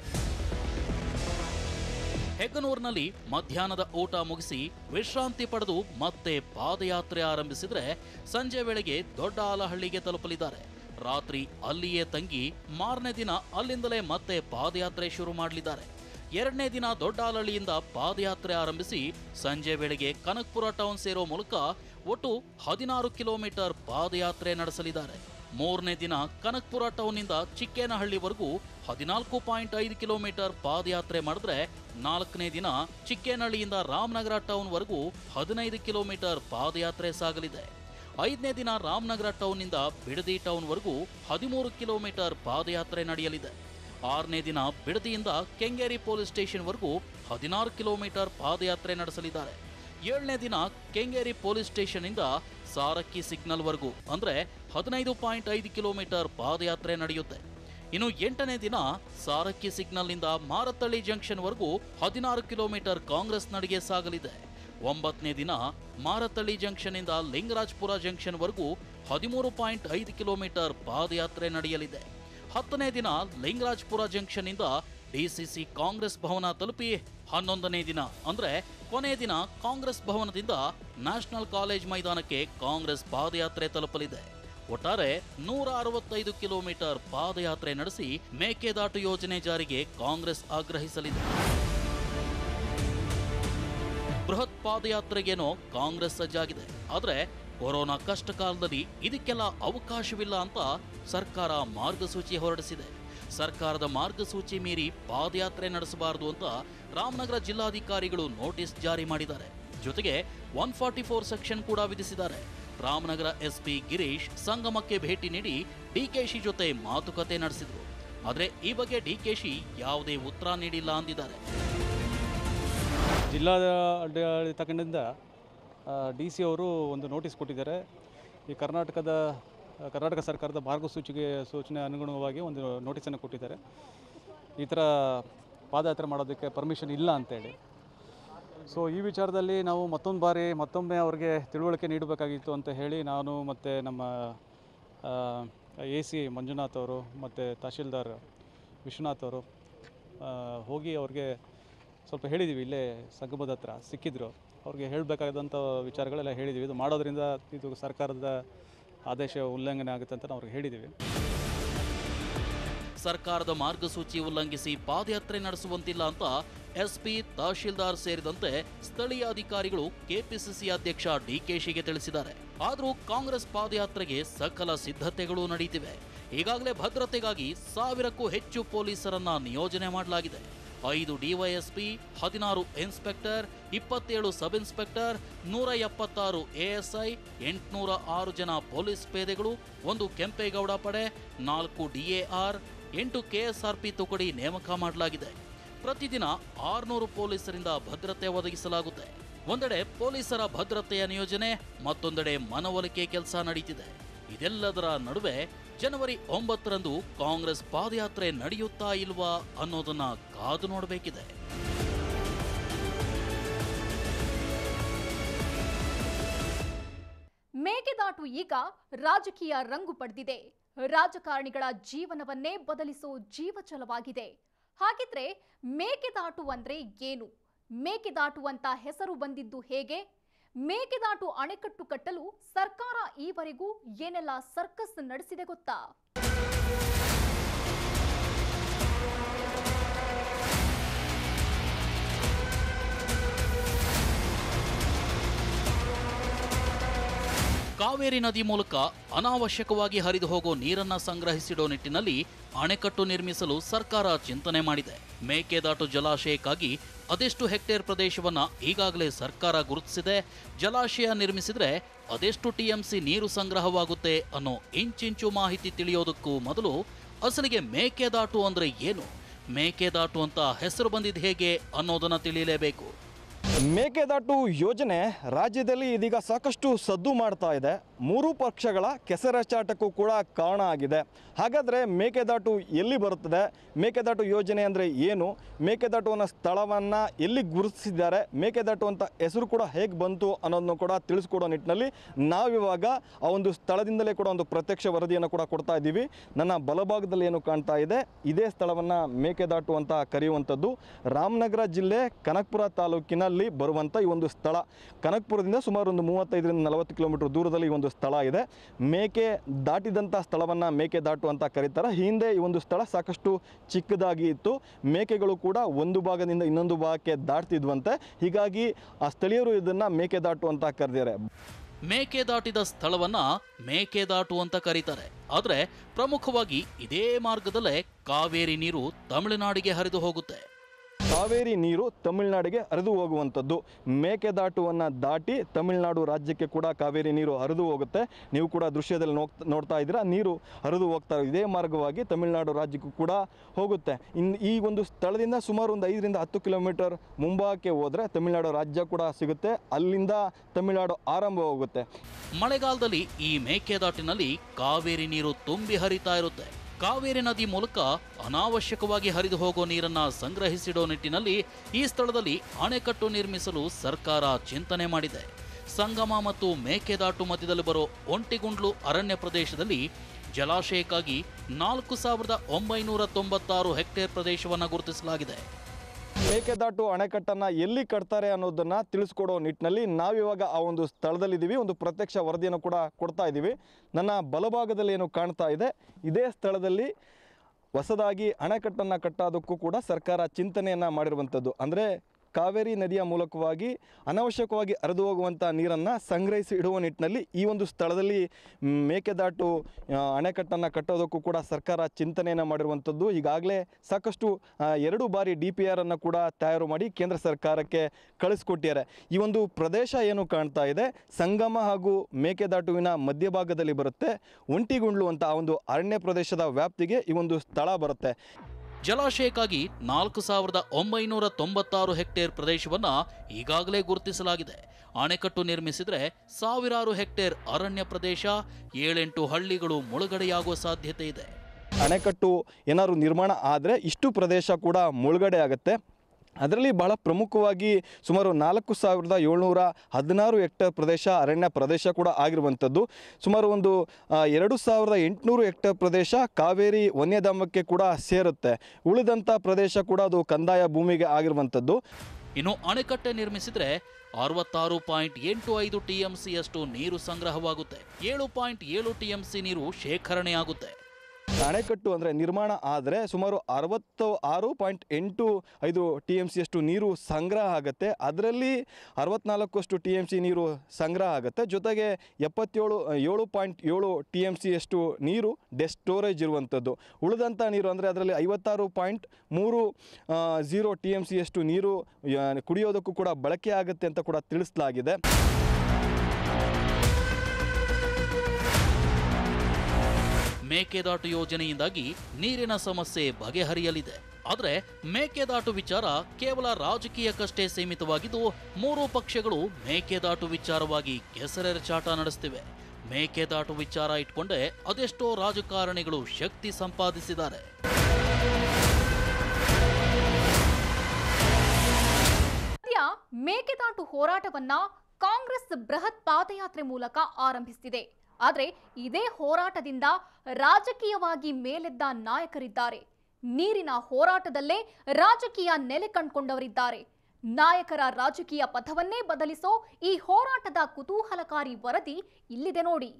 ಹೆಗ್ಗನೂರಿನಲ್ಲಿ ಮಧ್ಯಾಹ್ನದ ಊಟ ಮುಗಿಸಿ ವಿಶ್ರಾಂತಿ ಪಡೆದು ಮತ್ತೆ ಪಾದಯಾತ್ರೆ ಆರಂಭಿಸಿದ್ರೆ ಸಂಜೆ ವೇಳೆಗೆ ದೊಡ್ಡ ಆಲಹಳ್ಳಿಗೆ ತಲುಪಲಿದ್ದಾರೆ ರಾತ್ರಿ ಅಲ್ಲಿಯೇ ತಂಗಿ ಮಾರನೇ ದಿನ ಅಲ್ಲಿಂದಲೇ ಮತ್ತೆ ಪಾದಯಾತ್ರೆ ಶುರು ಮಾಡಲಿದ್ದಾರೆ ಎರಡನೇ ದಿನ ದೊಡ್ಡ ಆಲಹಳ್ಳಿಯಿಂದ ಪಾದಯಾತ್ರೆ ಆರಂಭಿಸಿ ಸಂಜೆ ವೇಳೆಗೆ ಕನಕಪುರ ಟೌನ್ ಸೇರೋ ಮೂಲಕ ಒಟ್ಟು ಹದಿನಾರು ಕಿಲೋಮೀಟರ್ ಪಾದಯಾತ್ರೆ ನಡೆಸಲಿದ್ದಾರೆ ಮೂರನೇ ದಿನ ಕನಕಪುರ ಟೌನ್ನಿಂದ ಚಿಕ್ಕೇನಹಳ್ಳಿವರೆಗೂ ಹದಿನಾಲ್ಕು ಪಾಯಿಂಟ್ ಐದು ಕಿಲೋಮೀಟರ್ ಪಾದಯಾತ್ರೆ ಮಾಡಿದ್ರೆ ನಾಲ್ಕನೇ ದಿನ ಚಿಕ್ಕೇನಹಳ್ಳಿಯಿಂದ ರಾಮನಗರ ಟೌನ್ವರೆಗೂ ಹದಿನೈದು ಕಿಲೋಮೀಟರ್ ಪಾದಯಾತ್ರೆ ಸಾಗಲಿದೆ ಐದನೇ ದಿನ ರಾಮನಗರ ಟೌನ್ನಿಂದ ಬಿಡದಿ ಟೌನ್ವರೆಗೂ ಹದಿಮೂರು ಕಿಲೋಮೀಟರ್ ಪಾದಯಾತ್ರೆ ನಡೆಯಲಿದೆ ಆರನೇ ದಿನ ಬಿಡದಿಯಿಂದ ಕೆಂಗೇರಿ ಪೊಲೀಸ್ ಸ್ಟೇಷನ್ವರೆಗೂ ಹದಿನಾರು ಕಿಲೋಮೀಟರ್ ಪಾದಯಾತ್ರೆ ನಡೆಸಲಿದ್ದಾರೆ ಏಳನೇ ದಿನ ಕೆಂಗೇರಿ ಪೊಲೀಸ್ ಸ್ಟೇಷನ್ನಿಂದ ಸಾರಕ್ಕಿ ಸಿಗ್ನಲ್ವರೆಗೂ ಅಂದ್ರೆ ಹದಿನೈದು ಪಾಯಿಂಟ್ ಐದು ಕಿಲೋಮೀಟರ್ ಪಾದಯಾತ್ರೆ ನಡೆಯುತ್ತೆ ಇನ್ನು ಎಂಟನೇ ದಿನ ಸಾರಕ್ಕಿ ಸಿಗ್ನಲ್ನಿಂದ ಮಾರತ್ತಳ್ಳಿ ಜಂಕ್ಷನ್ವರೆಗೂ ಹದಿನಾರು ಕಿಲೋಮೀಟರ್ ಕಾಂಗ್ರೆಸ್ ನಡಿಗೆ ಸಾಗಲಿದೆ ಒಂಬತ್ತನೇ ದಿನ ಮಾರತ್ತಳ್ಳಿ ಜಂಕ್ಷನ್ನಿಂದ ಲಿಂಗರಾಜ್ಪುರ ಜಂಕ್ಷನ್ವರೆಗೂ ಹದಿಮೂರು ಪಾಯಿಂಟ್ ಐದು ಕಿಲೋಮೀಟರ್ ಪಾದಯಾತ್ರೆ ನಡೆಯಲಿದೆ ಹತ್ತನೇ ದಿನ ಲಿಂಗರಾಜ್ಪುರ ಜಂಕ್ಷನ್ನಿಂದ ಡಿಸಿಸಿ ಕಾಂಗ್ರೆಸ್ ಭವನ ತಲುಪಿ ಹನ್ನೊಂದನೇ ದಿನ ಅಂದ್ರೆ ಕೊನೆ ದಿನ ಕಾಂಗ್ರೆಸ್ ಭವನದಿಂದ ನ್ಯಾಷನಲ್ ಕಾಲೇಜ್ ಮೈದಾನಕ್ಕೆ ಕಾಂಗ್ರೆಸ್ ಪಾದಯಾತ್ರೆ ತಲುಪಲಿದೆ ಒಟ್ಟಾರೆ ನೂರ ಅರವತ್ತೈದು ಕಿಲೋಮೀಟರ್ ಪಾದಯಾತ್ರೆ ನಡೆಸಿ ಮೇಕೆದಾಟು ಯೋಜನೆ ಜಾರಿಗೆ ಕಾಂಗ್ರೆಸ್ ಆಗ್ರಹಿಸಲಿದೆ ಬೃಹತ್ ಪಾದಯಾತ್ರೆಗೇನೋ ಕಾಂಗ್ರೆಸ್ ಸಜ್ಜಾಗಿದೆ ಆದರೆ ಕೊರೋನಾ ಕಷ್ಟ ಕಾಲದಲ್ಲಿ ಇದಕ್ಕೆಲ್ಲ ಅವಕಾಶವಿಲ್ಲ ಅಂತ ಸರ್ಕಾರ ಮಾರ್ಗಸೂಚಿ ಹೊರಡಿಸಿದೆ ಸರ್ಕಾರದ ಮಾರ್ಗಸೂಚಿ ಮೀರಿ ಪಾದಯಾತ್ರೆ ನಡೆಸಬಾರದು ಅಂತ ರಾಮನಗರ ಜಿಲ್ಲಾಧಿಕಾರಿಗಳು ನೋಟಿಸ್ ಜಾರಿ ಮಾಡಿದ್ದಾರೆ ಜೊತೆಗೆ ಒನ್ ಫಾರ್ಟಿ ಫೋರ್ ಸೆಕ್ಷನ್ ಕೂಡ ವಿಧಿಸಿದ್ದಾರೆ ರಾಮನಗರ ಎಸ್ಪಿ ಗಿರೀಶ್ ಸಂಗಮಕ್ಕೆ ಭೇಟಿ ನೀಡಿ ಡಿಕೆಶಿ ಜೊತೆ ಮಾತುಕತೆ ನಡೆಸಿದ್ರು ಆದರೆ ಈ ಬಗ್ಗೆ ಡಿಕೆಶಿ ಯಾವುದೇ ಉತ್ತರ ನೀಡಿಲ್ಲ ಅಂದಿದ್ದಾರೆ ಜಿಲ್ಲಾಡಳಿತ ಕಡೆಯಿಂದ ಡಿ ಸಿ ಅವರು ಒಂದು ನೋಟಿಸ್ ಕೊಟ್ಟಿದ್ದಾರೆ ಈ ಕರ್ನಾಟಕದ ಕರ್ನಾಟಕ ಸರ್ಕಾರದ ಮಾರ್ಗಸೂಚಿಗೆ ಸೂಚನೆ ಅನುಗುಣವಾಗಿ ಒಂದು ನೋಟಿಸನ್ನು ಕೊಟ್ಟಿದ್ದಾರೆ ಈ ಥರ ಪಾದಯಾತ್ರೆ ಮಾಡೋದಕ್ಕೆ ಪರ್ಮಿಷನ್ ಇಲ್ಲ ಅಂತೇಳಿ ಸೊ ಈ ವಿಚಾರದಲ್ಲಿ ನಾವು ಮತ್ತೊಂದು ಬಾರಿ ಮತ್ತೊಮ್ಮೆ ಅವ್ರಿಗೆ ತಿಳುವಳಿಕೆ ನೀಡಬೇಕಾಗಿತ್ತು ಅಂತ ಹೇಳಿ ನಾನು ಮತ್ತು ನಮ್ಮ ಎ ಸಿ ಮಂಜುನಾಥ್ ಅವರು ಮತ್ತು ತಹಶೀಲ್ದಾರ್ ವಿಶ್ವನಾಥ್ ಅವರು ಆ, ಹೋಗಿ ಅವ್ರಿಗೆ ಸ್ವಲ್ಪ ಹೇಳಿದ್ದೀವಿ ಇಲ್ಲೇ ಸಂಗಮದ ಹತ್ರ ಸಿಕ್ಕಿದ್ರು ಅವ್ರಿಗೆ ಹೇಳಬೇಕಾದಂಥ ವಿಚಾರಗಳೆಲ್ಲ ಹೇಳಿದ್ದೀವಿ ಇದು ಮಾಡೋದ್ರಿಂದ ಇದು ಸರ್ಕಾರದ ಆದೇಶ ಉಲ್ಲಂಘನೆ ಆಗುತ್ತೆ ಅಂತ ನಾವು ಅವ್ರಿಗೆ ಹೇಳಿದ್ದೀವಿ ಸರ್ಕಾರದ ಮಾರ್ಗಸೂಚಿ ಉಲ್ಲಂಘಿಸಿ ಪಾದಯಾತ್ರೆ ನಡೆಸುವಂತಿಲ್ಲ ಅಂತ ಎಸ್ಪಿ ತಹಶೀಲ್ದಾರ್ ಸೇರಿದಂತೆ ಸ್ಥಳೀಯ ಅಧಿಕಾರಿಗಳು ಕೆಪಿಸಿಸಿ ಅಧ್ಯಕ್ಷ ಡಿಕೆಶಿಗೆ ತಿಳಿಸಿದ್ದಾರೆ ಆದರೂ ಕಾಂಗ್ರೆಸ್ ಪಾದಯಾತ್ರೆಗೆ ಸಕಲ ಸಿದ್ಧತೆಗಳು ನಡೆಯುತ್ತಿವೆ ಈಗಾಗಲೇ ಭದ್ರತೆಗಾಗಿ ಸಾವಿರಕ್ಕೂ ಹೆಚ್ಚು ಪೊಲೀಸರನ್ನ ನಿಯೋಜನೆ ಮಾಡಲಾಗಿದೆ ಐದು ಡಿವೈಎಸ್ಪಿ ಹದಿನಾರು ಇನ್ಸ್ಪೆಕ್ಟರ್ ಇಪ್ಪತ್ತೇಳು ಸಬ್ ಇನ್ಸ್ಪೆಕ್ಟರ್ ನೂರ ಎಪ್ಪತ್ತಾರು ಎಎಸ್ಐ ಎಂಟುನೂರ ಆರು ಜನ ಪೊಲೀಸ್ ಪೇದೆಗಳು ಒಂದು ಕೆಂಪೇಗೌಡ ಪಡೆ ನಾಲ್ಕು ಡಿಎಆರ್ ಎಂಟು ಕೆಎಸ್ಆರ್ಪಿ ತುಕಡಿ ನೇಮಕ ಮಾಡಲಾಗಿದೆ ಪ್ರತಿದಿನ ಆರುನೂರು ಪೊಲೀಸರಿಂದ ಭದ್ರತೆ ಒದಗಿಸಲಾಗುತ್ತೆ ಒಂದೆಡೆ ಪೊಲೀಸರ ಭದ್ರತೆಯ ನಿಯೋಜನೆ ಮತ್ತೊಂದೆಡೆ ಮನವೊಲಿಕೆ ಕೆಲಸ ನಡೀತಿದೆ ಇದೆಲ್ಲದರ ನಡುವೆ ಜನವರಿ ಒಂಬತ್ತರಂದು ಕಾಂಗ್ರೆಸ್ ಪಾದಯಾತ್ರೆ ನಡೆಯುತ್ತಾ ಇಲ್ವಾ ಅನ್ನೋದನ್ನ ಕಾದು ನೋಡಬೇಕಿದೆ ಮೇಕೆದಾಟು ಈಗ ರಾಜಕೀಯ ರಂಗು ಪಡೆದಿದೆ ರಾಜಕಾರಣಿಗಳ ಜೀವನವನ್ನೇ ಬದಲಿಸೋ ಜೀವಚಲವಾಗಿದೆ ಹಾಗಿದ್ರೆ ಮೇಕೆದಾಟು ಅಂದ್ರೆ ಏನು ಮೇಕೆದಾಟು ಅಂತ ಹೆಸರು ಬಂದಿದ್ದು ಹೇಗೆ ಮೇಕೆದಾಟು ಅಣೆಕಟ್ಟು ಕಟ್ಟಲು ಸರ್ಕಾರ ಈವರೆಗೂ ಏನೆಲ್ಲ ಸರ್ಕಸ್ ನಡೆಸಿದೆ ಗೊತ್ತಾ ಕಾವೇರಿ ನದಿ ಮೂಲಕ ಅನಾವಶ್ಯಕವಾಗಿ ಹರಿದು ಹೋಗೋ ನೀರನ್ನ ಸಂಗ್ರಹಿಸಿಡೋ ನಿಟ್ಟಿನಲ್ಲಿ ಅಣೆಕಟ್ಟು ನಿರ್ಮಿಸಲು ಸರ್ಕಾರ ಚಿಂತನೆ ಮಾಡಿದೆ ಮೇಕೆದಾಟು ಜಲಾಶಯಕ್ಕಾಗಿ ಅದೆಷ್ಟು ಹೆಕ್ಟೇರ್ ಪ್ರದೇಶವನ್ನ ಈಗಾಗಲೇ ಸರ್ಕಾರ ಗುರುತಿಸಿದೆ ಜಲಾಶಯ ನಿರ್ಮಿಸಿದ್ರೆ ಅದೆಷ್ಟು ಟಿಎಂಸಿ ನೀರು ಸಂಗ್ರಹವಾಗುತ್ತೆ ಅನ್ನೋ ಇಂಚಿಂಚು ಮಾಹಿತಿ ತಿಳಿಯೋದಕ್ಕೂ ಮೊದಲು ಅಸಲಿಗೆ ಮೇಕೆದಾಟು ಅಂದ್ರೆ ಏನು ಮೇಕೆದಾಟು ಅಂತ ಹೆಸರು ಬಂದಿದ್ದು ಹೇಗೆ ಅನ್ನೋದನ್ನ ತಿಳಿಯಲೇಬೇಕು ಮೇಕೆದಾಟು ಯೋಜನೆ ರಾಜ್ಯದಲ್ಲಿ ಇದೀಗ ಸಾಕಷ್ಟು ಸದ್ದು ಮಾಡ್ತಾ ಇದೆ ಮೂರು ಪಕ್ಷಗಳ ಕೆಸರಚಾಟಕ್ಕೂ ಕೂಡ ಕಾರಣ ಆಗಿದೆ ಹಾಗಾದರೆ ಮೇಕೆದಾಟು ಎಲ್ಲಿ ಬರುತ್ತದೆ ಮೇಕೆದಾಟು ಯೋಜನೆ ಅಂದರೆ ಏನು ಮೇಕೆದಾಟು ಅನ್ನೋ ಸ್ಥಳವನ್ನು ಎಲ್ಲಿ ಗುರುತಿಸಿದ್ದಾರೆ ಮೇಕೆದಾಟು ಅಂತ ಹೆಸರು ಕೂಡ ಹೇಗೆ ಬಂತು ಅನ್ನೋದನ್ನು ಕೂಡ ತಿಳಿಸ್ಕೊಡೋ ನಿಟ್ಟಿನಲ್ಲಿ ನಾವಿವಾಗ ಆ ಒಂದು ಸ್ಥಳದಿಂದಲೇ ಕೂಡ ಒಂದು ಪ್ರತ್ಯಕ್ಷ ವರದಿಯನ್ನು ಕೂಡ ಕೊಡ್ತಾ ಇದ್ದೀವಿ ನನ್ನ ಬಲಭಾಗದಲ್ಲಿ ಏನು ಕಾಣ್ತಾ ಇದೆ ಇದೇ ಸ್ಥಳವನ್ನು ಮೇಕೆದಾಟು ಅಂತ ಕರೆಯುವಂಥದ್ದು ರಾಮನಗರ ಜಿಲ್ಲೆ ಕನಕಪುರ ತಾಲೂಕಿನಲ್ಲಿ ಬರುವಂಥ ಈ ಒಂದು ಸ್ಥಳ ಕನಕಪುರದಿಂದ ಸುಮಾರು ಒಂದು ಮೂವತ್ತೈದರಿಂದ ನಲವತ್ತು ಕಿಲೋಮೀಟರ್ ದೂರದಲ್ಲಿ ಈ ಒಂದು ಸ್ಥಳ ಇದೆ ಮೇಕೆ ದಾಟಿದಂಥ ಸ್ಥಳವನ್ನು ಮೇಕೆ ದಾಟು ಅಂತ ಕರೀತಾರೆ ಹಿಂದೆ ಈ ಒಂದು ಸ್ಥಳ ಸಾಕಷ್ಟು ಚಿಕ್ಕದಾಗಿ ಇತ್ತು ಮೇಕೆಗಳು ಕೂಡ ಒಂದು ಭಾಗದಿಂದ ಇನ್ನೊಂದು ಭಾಗಕ್ಕೆ ದಾಟ್ತಿದ್ವಂತೆ ಹೀಗಾಗಿ ಆ ಸ್ಥಳೀಯರು ಇದನ್ನು ಮೇಕೆದಾಟು ಅಂತ ಕರೆದಿದ್ದಾರೆ ಮೇಕೆದಾಟಿದ ಸ್ಥಳವನ್ನ ಮೇಕೆದಾಟು ಅಂತ ಕರೀತಾರೆ ಆದ್ರೆ ಪ್ರಮುಖವಾಗಿ ಇದೇ ಮಾರ್ಗದಲ್ಲೇ ಕಾವೇರಿ ನೀರು ತಮಿಳುನಾಡಿಗೆ ಹರಿದು ಹೋಗುತ್ತೆ ಕಾವೇರಿ ನೀರು ತಮಿಳುನಾಡಿಗೆ ಹರಿದು ಹೋಗುವಂಥದ್ದು ಮೇಕೆದಾಟುವನ್ನು ದಾಟಿ ತಮಿಳುನಾಡು ರಾಜ್ಯಕ್ಕೆ ಕೂಡ ಕಾವೇರಿ ನೀರು ಹರಿದು ಹೋಗುತ್ತೆ ನೀವು ಕೂಡ ದೃಶ್ಯದಲ್ಲಿ ನೋಡ್ ನೋಡ್ತಾ ಇದ್ದೀರಾ ನೀರು ಹರಿದು ಹೋಗ್ತಾ ಇದೇ ಮಾರ್ಗವಾಗಿ ತಮಿಳುನಾಡು ರಾಜ್ಯಕ್ಕೂ ಕೂಡ ಹೋಗುತ್ತೆ ಇನ್ನು ಈ ಒಂದು ಸ್ಥಳದಿಂದ ಸುಮಾರು ಒಂದು ಐದರಿಂದ ಹತ್ತು ಕಿಲೋಮೀಟರ್ ಮುಂಭಾಗಕ್ಕೆ ಹೋದರೆ ತಮಿಳುನಾಡು ರಾಜ್ಯ ಕೂಡ ಸಿಗುತ್ತೆ ಅಲ್ಲಿಂದ ತಮಿಳುನಾಡು ಆರಂಭ ಹೋಗುತ್ತೆ ಮಳೆಗಾಲದಲ್ಲಿ ಈ ಮೇಕೆದಾಟಿನಲ್ಲಿ ಕಾವೇರಿ ನೀರು ತುಂಬಿ ಹರಿತಾ ಇರುತ್ತೆ ಕಾವೇರಿ ನದಿ ಮೂಲಕ ಅನಾವಶ್ಯಕವಾಗಿ ಹರಿದು ಹೋಗೋ ನೀರನ್ನ ಸಂಗ್ರಹಿಸಿಡೋ ನಿಟ್ಟಿನಲ್ಲಿ ಈ ಸ್ಥಳದಲ್ಲಿ ಅಣೆಕಟ್ಟು ನಿರ್ಮಿಸಲು ಸರ್ಕಾರ ಚಿಂತನೆ ಮಾಡಿದೆ ಸಂಗಮ ಮತ್ತು ಮೇಕೆದಾಟು ಮಧ್ಯದಲ್ಲಿ ಬರೋ ಒಂಟಿಗುಂಡ್ಲು ಅರಣ್ಯ ಪ್ರದೇಶದಲ್ಲಿ ಜಲಾಶಯಕ್ಕಾಗಿ ನಾಲ್ಕು ಸಾವಿರದ ಒಂಬೈನೂರ ತೊಂಬತ್ತಾರು ಹೆಕ್ಟೇರ್ ಪ್ರದೇಶವನ್ನು ಗುರುತಿಸಲಾಗಿದೆ ಮೇಕೆದಾಟು ಅಣೆಕಟ್ಟನ್ನು ಎಲ್ಲಿ ಕಟ್ತಾರೆ ಅನ್ನೋದನ್ನು ತಿಳಿಸ್ಕೊಡೋ ನಿಟ್ಟಿನಲ್ಲಿ ನಾವಿವಾಗ ಆ ಒಂದು ಸ್ಥಳದಲ್ಲಿದ್ದೀವಿ ಒಂದು ಪ್ರತ್ಯಕ್ಷ ವರದಿಯನ್ನು ಕೂಡ ಕೊಡ್ತಾ ಇದ್ದೀವಿ ನನ್ನ ಬಲಭಾಗದಲ್ಲಿ ಏನು ಕಾಣ್ತಾ ಇದೆ ಇದೇ ಸ್ಥಳದಲ್ಲಿ ಹೊಸದಾಗಿ ಅಣೆಕಟ್ಟನ್ನು ಕಟ್ಟೋದಕ್ಕೂ ಕೂಡ ಸರ್ಕಾರ ಚಿಂತನೆಯನ್ನು ಮಾಡಿರುವಂಥದ್ದು ಅಂದರೆ ಕಾವೇರಿ ನದಿಯ ಮೂಲಕವಾಗಿ ಅನಾವಶ್ಯಕವಾಗಿ ಹರಿದು ಹೋಗುವಂಥ ನೀರನ್ನು ಸಂಗ್ರಹಿಸಿ ಇಡುವ ನಿಟ್ಟಿನಲ್ಲಿ ಈ ಒಂದು ಸ್ಥಳದಲ್ಲಿ ಮ್, ಮೇಕೆದಾಟು ಆ, ಅಣೆಕಟ್ಟನ್ನು ಕಟ್ಟೋದಕ್ಕೂ ಕೂಡ ಸರ್ಕಾರ ಚಿಂತನೆಯನ್ನು ಮಾಡಿರುವಂಥದ್ದು ಈಗಾಗಲೇ ಸಾಕಷ್ಟು ಆ, ಎರಡು ಬಾರಿ ಡಿ ಪಿ ಆರನ್ನು ಕೂಡ ತಯಾರು ಮಾಡಿ ಕೇಂದ್ರ ಸರ್ಕಾರಕ್ಕೆ ಕಳಿಸ್ಕೊಟ್ಟಿದ್ದಾರೆ ಈ ಒಂದು ಪ್ರದೇಶ ಏನು ಕಾಣ್ತಾ ಇದೆ ಸಂಗಮ ಹಾಗೂ ಮೇಕೆದಾಟುವಿನ ಮಧ್ಯಭಾಗದಲ್ಲಿ ಬರುತ್ತೆ ಒಂಟಿಗುಂಡ್ಲು ಅಂತ ಆ ಒಂದು ಅರಣ್ಯ ಪ್ರದೇಶದ ವ್ಯಾಪ್ತಿಗೆ ಈ ಒಂದು ಸ್ಥಳ ಬರುತ್ತೆ ಜಲಾಶಯಕ್ಕಾಗಿ ನಾಲ್ಕು ಸಾವಿರದ ಒಂಬೈನೂರ ತೊಂಬತ್ತಾರು ಹೆಕ್ಟೇರ್ ಪ್ರದೇಶವನ್ನ ಈಗಾಗಲೇ ಗುರುತಿಸಲಾಗಿದೆ ಅಣೆಕಟ್ಟು ನಿರ್ಮಿಸಿದ್ರೆ ಸಾವಿರಾರು ಹೆಕ್ಟೇರ್ ಅರಣ್ಯ ಪ್ರದೇಶ ಏಳೆಂಟು ಹಳ್ಳಿಗಳು ಮುಳುಗಡೆಯಾಗುವ ಸಾಧ್ಯತೆ ಇದೆ ಅಣೆಕಟ್ಟು ಏನಾದ್ರು ನಿರ್ಮಾಣ ಆದರೆ ಇಷ್ಟು ಪ್ರದೇಶ ಕೂಡ ಮುಳುಗಡೆ ಆಗುತ್ತೆ ಅದರಲ್ಲಿ ಬಹಳ ಪ್ರಮುಖವಾಗಿ ಸುಮಾರು ನಾಲ್ಕು ಸಾವಿರದ ಏಳ್ನೂರ ಹದಿನಾರು ಹೆಕ್ಟೇರ್ ಪ್ರದೇಶ ಅರಣ್ಯ ಪ್ರದೇಶ ಕೂಡ ಆಗಿರುವಂಥದ್ದು ಸುಮಾರು ಒಂದು ಆ, ಎರಡು ಸಾವಿರದ ಎಂಟುನೂರು ಹೆಕ್ಟೇರ್ ಪ್ರದೇಶ ಕಾವೇರಿ ವನ್ಯಧಾಮಕ್ಕೆ ಕೂಡ ಸೇರುತ್ತೆ ಉಳಿದಂಥ ಪ್ರದೇಶ ಕೂಡ ಅದು ಕಂದಾಯ ಭೂಮಿಗೆ ಆಗಿರುವಂಥದ್ದು ಇನ್ನು ಅಣೆಕಟ್ಟೆ ನಿರ್ಮಿಸಿದ್ರೆ ಅರವತ್ತಾರು ಪಾಯಿಂಟ್ ಎಂಟು ಐದು ಟಿಎಂಸಿಯಷ್ಟು ನೀರು ಸಂಗ್ರಹವಾಗುತ್ತೆ ಏಳು ಪಾಯಿಂಟ್ ಏಳು ಟಿಎಂಸಿ ನೀರು ಶೇಖರಣೆಯಾಗುತ್ತೆ ಅಣೆಕಟ್ಟು ಅಂದರೆ ನಿರ್ಮಾಣ ಆದರೆ ಸುಮಾರು ಅರವತ್ತು ಆರು ಪಾಯಿಂಟ್ ಎಂಟು ಐದು ಟಿ ಎಮ್ ಸಿಯಷ್ಟು ನೀರು ಸಂಗ್ರಹ ಆಗುತ್ತೆ ಅದರಲ್ಲಿ ಅರವತ್ನಾಲ್ಕಷ್ಟು ಟಿ ಎಮ್ ಸಿ ನೀರು ಸಂಗ್ರಹ ಆಗುತ್ತೆ ಜೊತೆಗೆ ಎಪ್ಪತ್ತೇಳು ಏಳು ಪಾಯಿಂಟ್ ಏಳು ಟಿ ಎಮ್ ಸಿಯಷ್ಟು ನೀರು ಡೆ ಸ್ಟೋರೇಜ್ ಇರುವಂಥದ್ದು ಉಳಿದಂಥ ನೀರು ಅಂದರೆ ಅದರಲ್ಲಿ ಐವತ್ತಾರು ಪಾಯಿಂಟ್ ಮೂರು ಝೀರೋ ಟಿ ಎಮ್ ಸಿಯಷ್ಟು ನೀರು ಆ, ಕುಡಿಯೋದಕ್ಕೂ ಕೂಡ ಬಳಕೆ ಆಗುತ್ತೆ ಅಂತ ಕೂಡ ತಿಳಿಸಲಾಗಿದೆ ಮೇಕೆದಾಟು ಯೋಜನೆಯಿಂದಾಗಿ ನೀರಿನ ಸಮಸ್ಯೆ ಬಗೆಹರಿಯಲಿದೆ ಆದರೆ ಮೇಕೆದಾಟು ವಿಚಾರ ಕೇವಲ ರಾಜಕೀಯಕ್ಕಷ್ಟೇ ಸೀಮಿತವಾಗಿದ್ದು ಮೂರೂ ಪಕ್ಷಗಳು ಮೇಕೆದಾಟು ವಿಚಾರವಾಗಿ ಕೆಸರೆರಚಾಟ ನಡೆಸ್ತಿವೆ ಮೇಕೆದಾಟು ವಿಚಾರ ಇಟ್ಕೊಂಡೇ ಅದೆಷ್ಟೋ ರಾಜಕಾರಣಿಗಳು ಶಕ್ತಿ ಸಂಪಾದಿಸಿದ್ದಾರೆ ಸದ್ಯ ಮೇಕೆದಾಟು ಹೋರಾಟವನ್ನ ಕಾಂಗ್ರೆಸ್ ಬೃಹತ್ ಪಾದಯಾತ್ರೆ ಮೂಲಕ ಆರಂಭಿಸಿದೆ ಆದ್ರೆ ಇದೇ ಹೋರಾಟದಿಂದ ರಾಜಕೀಯವಾಗಿ ಮೇಲೆದ್ದ ನಾಯಕರಿದ್ದಾರೆ ನೀರಿನ ಹೋರಾಟದಲ್ಲೇ ರಾಜಕೀಯ ನೆಲೆ ಕಂಡುಕೊಂಡವರಿದ್ದಾರೆ ನಾಯಕರ ರಾಜಕೀಯ ಪಥವನ್ನೇ ಬದಲಿಸೋ ಈ ಹೋರಾಟದ ಕುತೂಹಲಕಾರಿ ವರದಿ ಇಲ್ಲಿದೆ ನೋಡಿ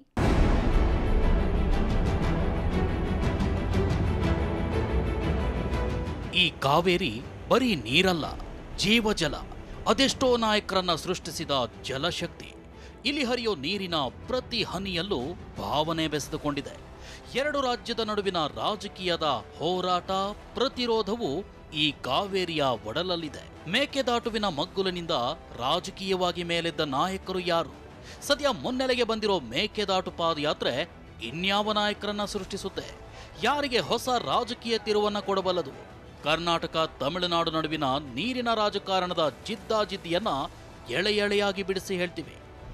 ಈ ಕಾವೇರಿ ಬರೀ ನೀರಲ್ಲ ಜೀವಜಲ ಅದೆಷ್ಟೋ ನಾಯಕರನ್ನ ಸೃಷ್ಟಿಸಿದ ಜಲಶಕ್ತಿ ಇಲ್ಲಿ ಹರಿಯೋ ನೀರಿನ ಪ್ರತಿ ಹನಿಯಲ್ಲೂ ಭಾವನೆ ಬೆಸೆದುಕೊಂಡಿದೆ ಎರಡು ರಾಜ್ಯದ ನಡುವಿನ ರಾಜಕೀಯದ ಹೋರಾಟ ಪ್ರತಿರೋಧವು ಈ ಕಾವೇರಿಯ ಒಡಲಲ್ಲಿದೆ ಮೇಕೆದಾಟುವಿನ ಮಗ್ಗುಲಿನಿಂದ ರಾಜಕೀಯವಾಗಿ ಮೇಲೆದ್ದ ನಾಯಕರು ಯಾರು ಸದ್ಯ ಮುನ್ನೆಲೆಗೆ ಬಂದಿರೋ ಮೇಕೆದಾಟು ಪಾದಯಾತ್ರೆ ಇನ್ಯಾವ ನಾಯಕರನ್ನ ಸೃಷ್ಟಿಸುತ್ತೆ ಯಾರಿಗೆ ಹೊಸ ರಾಜಕೀಯ ತಿರುವನ್ನ ಕೊಡಬಲ್ಲದು ಕರ್ನಾಟಕ ತಮಿಳುನಾಡು ನಡುವಿನ ನೀರಿನ ರಾಜಕಾರಣದ ಜಿದ್ದಾಜಿದ್ದಿಯನ್ನ ಎಳೆ ಎಳೆಯಾಗಿ ಬಿಡಿಸಿ ಹೇಳ್ತೀವಿ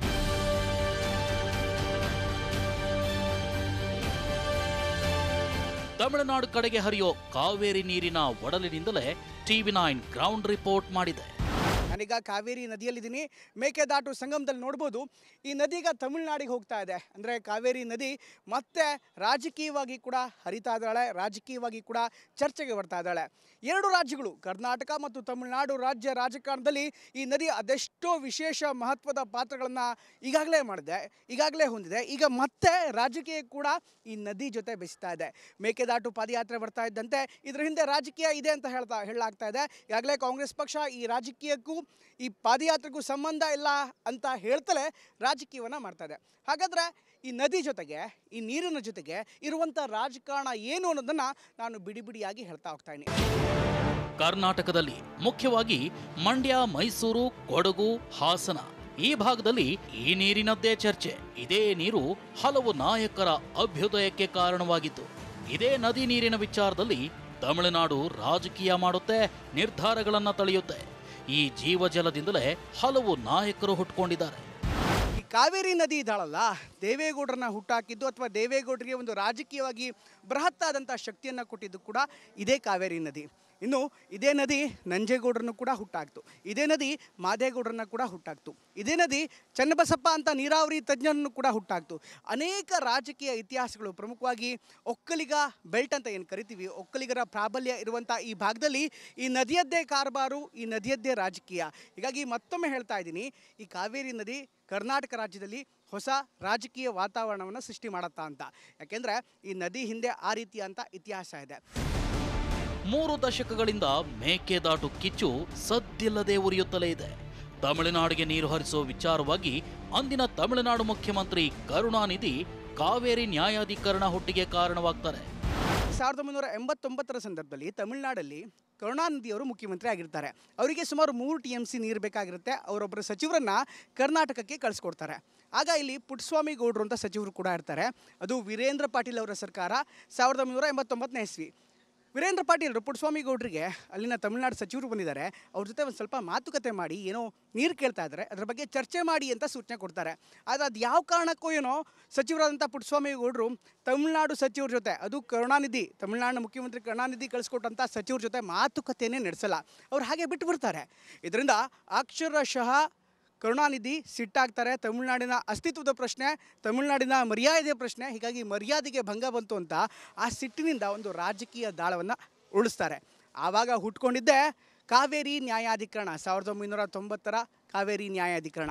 ತಮಿಳುನಾಡು ಕಡೆಗೆ ಹರಿಯೋ ಕಾವೇರಿ ನೀರಿನ ಒಡಲಿನಿಂದಲೇ ಟಿವಿ ನೈನ್ ಗ್ರೌಂಡ್ ರಿಪೋರ್ಟ್ ಮಾಡಿದೆ ನಾನೀಗ ಕಾವೇರಿ ನದಿಯಲ್ಲಿದ್ದೀನಿ ಮೇಕೆದಾಟು ಸಂಗಮದಲ್ಲಿ ನೋಡ್ಬೋದು ಈ ನದಿ ಈಗ ತಮಿಳ್ನಾಡಿಗೆ ಹೋಗ್ತಾ ಇದೆ ಅಂದರೆ ಕಾವೇರಿ ನದಿ ಮತ್ತೆ ರಾಜಕೀಯವಾಗಿ ಕೂಡ ಹರಿತಾ ಇದ್ದಾಳೆ ರಾಜಕೀಯವಾಗಿ ಕೂಡ ಚರ್ಚೆಗೆ ಬರ್ತಾ ಇದ್ದಾಳೆ ಎರಡು ರಾಜ್ಯಗಳು ಕರ್ನಾಟಕ ಮತ್ತು ತಮಿಳುನಾಡು ರಾಜ್ಯ ರಾಜಕಾರಣದಲ್ಲಿ ಈ ನದಿ ಅದೆಷ್ಟೋ ವಿಶೇಷ ಮಹತ್ವದ ಪಾತ್ರಗಳನ್ನು ಈಗಾಗಲೇ ಮಾಡಿದೆ ಈಗಾಗಲೇ ಹೊಂದಿದೆ ಈಗ ಮತ್ತೆ ರಾಜಕೀಯ ಕೂಡ ಈ ನದಿ ಜೊತೆ ಬೆಸಿತಾ ಇದೆ ಮೇಕೆದಾಟು ಪಾದಯಾತ್ರೆ ಬರ್ತಾ ಇದ್ದಂತೆ ಇದರ ಹಿಂದೆ ರಾಜಕೀಯ ಇದೆ ಅಂತ ಹೇಳ್ತಾ ಹೇಳಲಾಗ್ತಾ ಇದೆ ಈಗಾಗಲೇ ಕಾಂಗ್ರೆಸ್ ಪಕ್ಷ ಈ ರಾಜಕೀಯಕ್ಕೂ ಈ ಪಾದಯಾತ್ರೆಗೂ ಸಂಬಂಧ ಇಲ್ಲ ಅಂತ ಹೇಳ್ತಲೇ ರಾಜಕೀಯವನ್ನು ಮಾಡ್ತಾ ಇದೆ ಹಾಗಾದರೆ ಈ ನದಿ ಜೊತೆಗೆ ಈ ನೀರಿನ ಜೊತೆಗೆ ಇರುವಂಥ ರಾಜಕಾರಣ ಏನು ಅನ್ನೋದನ್ನು ನಾನು ಬಿಡಿ ಬಿಡಿಯಾಗಿ ಹೇಳ್ತಾ ಹೋಗ್ತಾ ಇದ್ದೀನಿ ಕರ್ನಾಟಕದಲ್ಲಿ ಮುಖ್ಯವಾಗಿ ಮಂಡ್ಯ ಮೈಸೂರು ಕೊಡಗು ಹಾಸನ ಈ ಭಾಗದಲ್ಲಿ ಈ ನೀರಿನದ್ದೇ ಚರ್ಚೆ ಇದೇ ನೀರು ಹಲವು ನಾಯಕರ ಅಭ್ಯುದಯಕ್ಕೆ ಕಾರಣವಾಗಿತ್ತು ಇದೇ ನದಿ ನೀರಿನ ವಿಚಾರದಲ್ಲಿ ತಮಿಳುನಾಡು ರಾಜಕೀಯ ಮಾಡುತ್ತೆ ನಿರ್ಧಾರಗಳನ್ನ ತಳೆಯುತ್ತೆ ಈ ಜೀವಜಲದಿಂದಲೇ ಹಲವು ನಾಯಕರು ಹುಟ್ಕೊಂಡಿದ್ದಾರೆ ಈ ಕಾವೇರಿ ನದಿ ಇದ್ದಾಳಲ್ಲ ದೇವೇಗೌಡರನ್ನ ಹುಟ್ಟಾಕಿದ್ದು ಅಥವಾ ದೇವೇಗೌಡರಿಗೆ ಒಂದು ರಾಜಕೀಯವಾಗಿ ಬೃಹತ್ತಾದಂಥ ಶಕ್ತಿಯನ್ನು ಕೊಟ್ಟಿದ್ದು ಕೂಡ ಇದೇ ಕಾವೇರಿ ನದಿ ಇನ್ನು ಇದೇ ನದಿ ನಂಜೇಗೌಡರನ್ನು ಕೂಡ ಹುಟ್ಟಾಕ್ತು ಇದೇ ನದಿ ಮಾದೇಗೌಡರನ್ನ ಕೂಡ ಹುಟ್ಟಾಕ್ತು ಇದೇ ನದಿ ಚನ್ನಬಸಪ್ಪ ಅಂತ ನೀರಾವರಿ ತಜ್ಞರನ್ನು ಕೂಡ ಹುಟ್ಟಾಕ್ತು ಅನೇಕ ರಾಜಕೀಯ ಇತಿಹಾಸಗಳು ಪ್ರಮುಖವಾಗಿ ಒಕ್ಕಲಿಗ ಬೆಲ್ಟ್ ಅಂತ ಏನು ಕರಿತೀವಿ ಒಕ್ಕಲಿಗರ ಪ್ರಾಬಲ್ಯ ಇರುವಂಥ ಈ ಭಾಗದಲ್ಲಿ ಈ ನದಿಯದ್ದೇ ಕಾರಬಾರು ಈ ನದಿಯದ್ದೇ ರಾಜಕೀಯ ಹೀಗಾಗಿ ಮತ್ತೊಮ್ಮೆ ಹೇಳ್ತಾ ಇದ್ದೀನಿ ಈ ಕಾವೇರಿ ನದಿ ಕರ್ನಾಟಕ ರಾಜ್ಯದಲ್ಲಿ ಹೊಸ ರಾಜಕೀಯ ವಾತಾವರಣವನ್ನು ಸೃಷ್ಟಿ ಮಾಡತ್ತಾ ಅಂತ ಯಾಕೆಂದರೆ ಈ ನದಿ ಹಿಂದೆ ಆ ರೀತಿಯಂಥ ಇತಿಹಾಸ ಇದೆ ಮೂರು ದಶಕಗಳಿಂದ ಮೇಕೆದಾಟು ಕಿಚ್ಚು ಸದ್ದಿಲ್ಲದೆ ಉರಿಯುತ್ತಲೇ ಇದೆ ತಮಿಳುನಾಡಿಗೆ ನೀರು ಹರಿಸೋ ವಿಚಾರವಾಗಿ ಅಂದಿನ ತಮಿಳುನಾಡು ಮುಖ್ಯಮಂತ್ರಿ ಕರುಣಾನಿಧಿ ಕಾವೇರಿ ನ್ಯಾಯಾಧಿಕರಣ ಹುಟ್ಟಿಗೆ ಕಾರಣವಾಗ್ತಾರೆ ಸಾವಿರದ ಒಂಬೈನೂರ ಎಂಬತ್ತೊಂಬತ್ತರ ಸಂದರ್ಭದಲ್ಲಿ ತಮಿಳುನಾಡಲ್ಲಿ ಕರುಣಾನಿಧಿ ಅವರು ಮುಖ್ಯಮಂತ್ರಿ ಆಗಿರ್ತಾರೆ ಅವರಿಗೆ ಸುಮಾರು ಮೂರು ಟಿ ಎಮ್ ಸಿ ನೀರು ಬೇಕಾಗಿರುತ್ತೆ ಅವರೊಬ್ಬರು ಸಚಿವರನ್ನ ಕರ್ನಾಟಕಕ್ಕೆ ಕಳಿಸ್ಕೊಡ್ತಾರೆ ಆಗ ಇಲ್ಲಿ ಪುಟ್ಟಸ್ವಾಮಿ ಗೌಡ್ರು ಅಂತ ಸಚಿವರು ಕೂಡ ಇರ್ತಾರೆ ಅದು ವೀರೇಂದ್ರ ಪಾಟೀಲ್ ಅವರ ಸರ್ಕಾರ ಸಾವಿರದ ಒಂಬೈನೂರ ಎಂಬತ್ತೊಂಬತ್ತನೇ ಇಸ್ವಿ ವೀರೇಂದ್ರ ಪಾಟೀಲ್ ಪುಟ್ಟಸ್ವಾಮಿ ಗೌಡ್ರಿಗೆ ಅಲ್ಲಿನ ತಮಿಳುನಾಡು ಸಚಿವರು ಬಂದಿದ್ದಾರೆ ಅವ್ರ ಜೊತೆ ಒಂದು ಸ್ವಲ್ಪ ಮಾತುಕತೆ ಮಾಡಿ ಏನೋ ನೀರು ಕೇಳ್ತಾ ಇದ್ದಾರೆ ಅದ್ರ ಬಗ್ಗೆ ಚರ್ಚೆ ಮಾಡಿ ಅಂತ ಸೂಚನೆ ಕೊಡ್ತಾರೆ ಆದರೆ ಅದು ಯಾವ ಕಾರಣಕ್ಕೋ ಏನೋ ಸಚಿವರಾದಂಥ ಪುಟ್ಟಸ್ವಾಮಿ ಗೌಡರು ತಮಿಳುನಾಡು ಸಚಿವರ ಜೊತೆ ಅದು ಕರುಣಾನಿಧಿ ತಮಿಳುನಾಡಿನ ಮುಖ್ಯಮಂತ್ರಿ ಕರುಣಾನಿಧಿ ಕಳಿಸ್ಕೊಟ್ಟಂಥ ಸಚಿವರ ಜೊತೆ ಮಾತುಕತೆಯೇ ನಡೆಸಲ್ಲ ಅವ್ರು ಹಾಗೆ ಬಿಟ್ಟು ಬಿಡ್ತಾರೆ ಇದರಿಂದ ಅಕ್ಷರಶಃ ಕರುಣಾನಿಧಿ ಸಿಟ್ಟಾಗ್ತಾರೆ ತಮಿಳುನಾಡಿನ ಅಸ್ತಿತ್ವದ ಪ್ರಶ್ನೆ ತಮಿಳುನಾಡಿನ ಮರ್ಯಾದೆ ಪ್ರಶ್ನೆ ಹೀಗಾಗಿ ಮರ್ಯಾದೆಗೆ ಭಂಗ ಬಂತು ಅಂತ ಆ ಸಿಟ್ಟಿನಿಂದ ಒಂದು ರಾಜಕೀಯ ದಾಳವನ್ನು ಉಳಿಸ್ತಾರೆ ಆವಾಗ ಹುಟ್ಕೊಂಡಿದ್ದೆ ಕಾವೇರಿ ನ್ಯಾಯಾಧಿಕರಣ ಸಾವಿರದ ಒಂಬೈನೂರ ತೊಂಬತ್ತರ ಕಾವೇರಿ ನ್ಯಾಯಾಧಿಕರಣ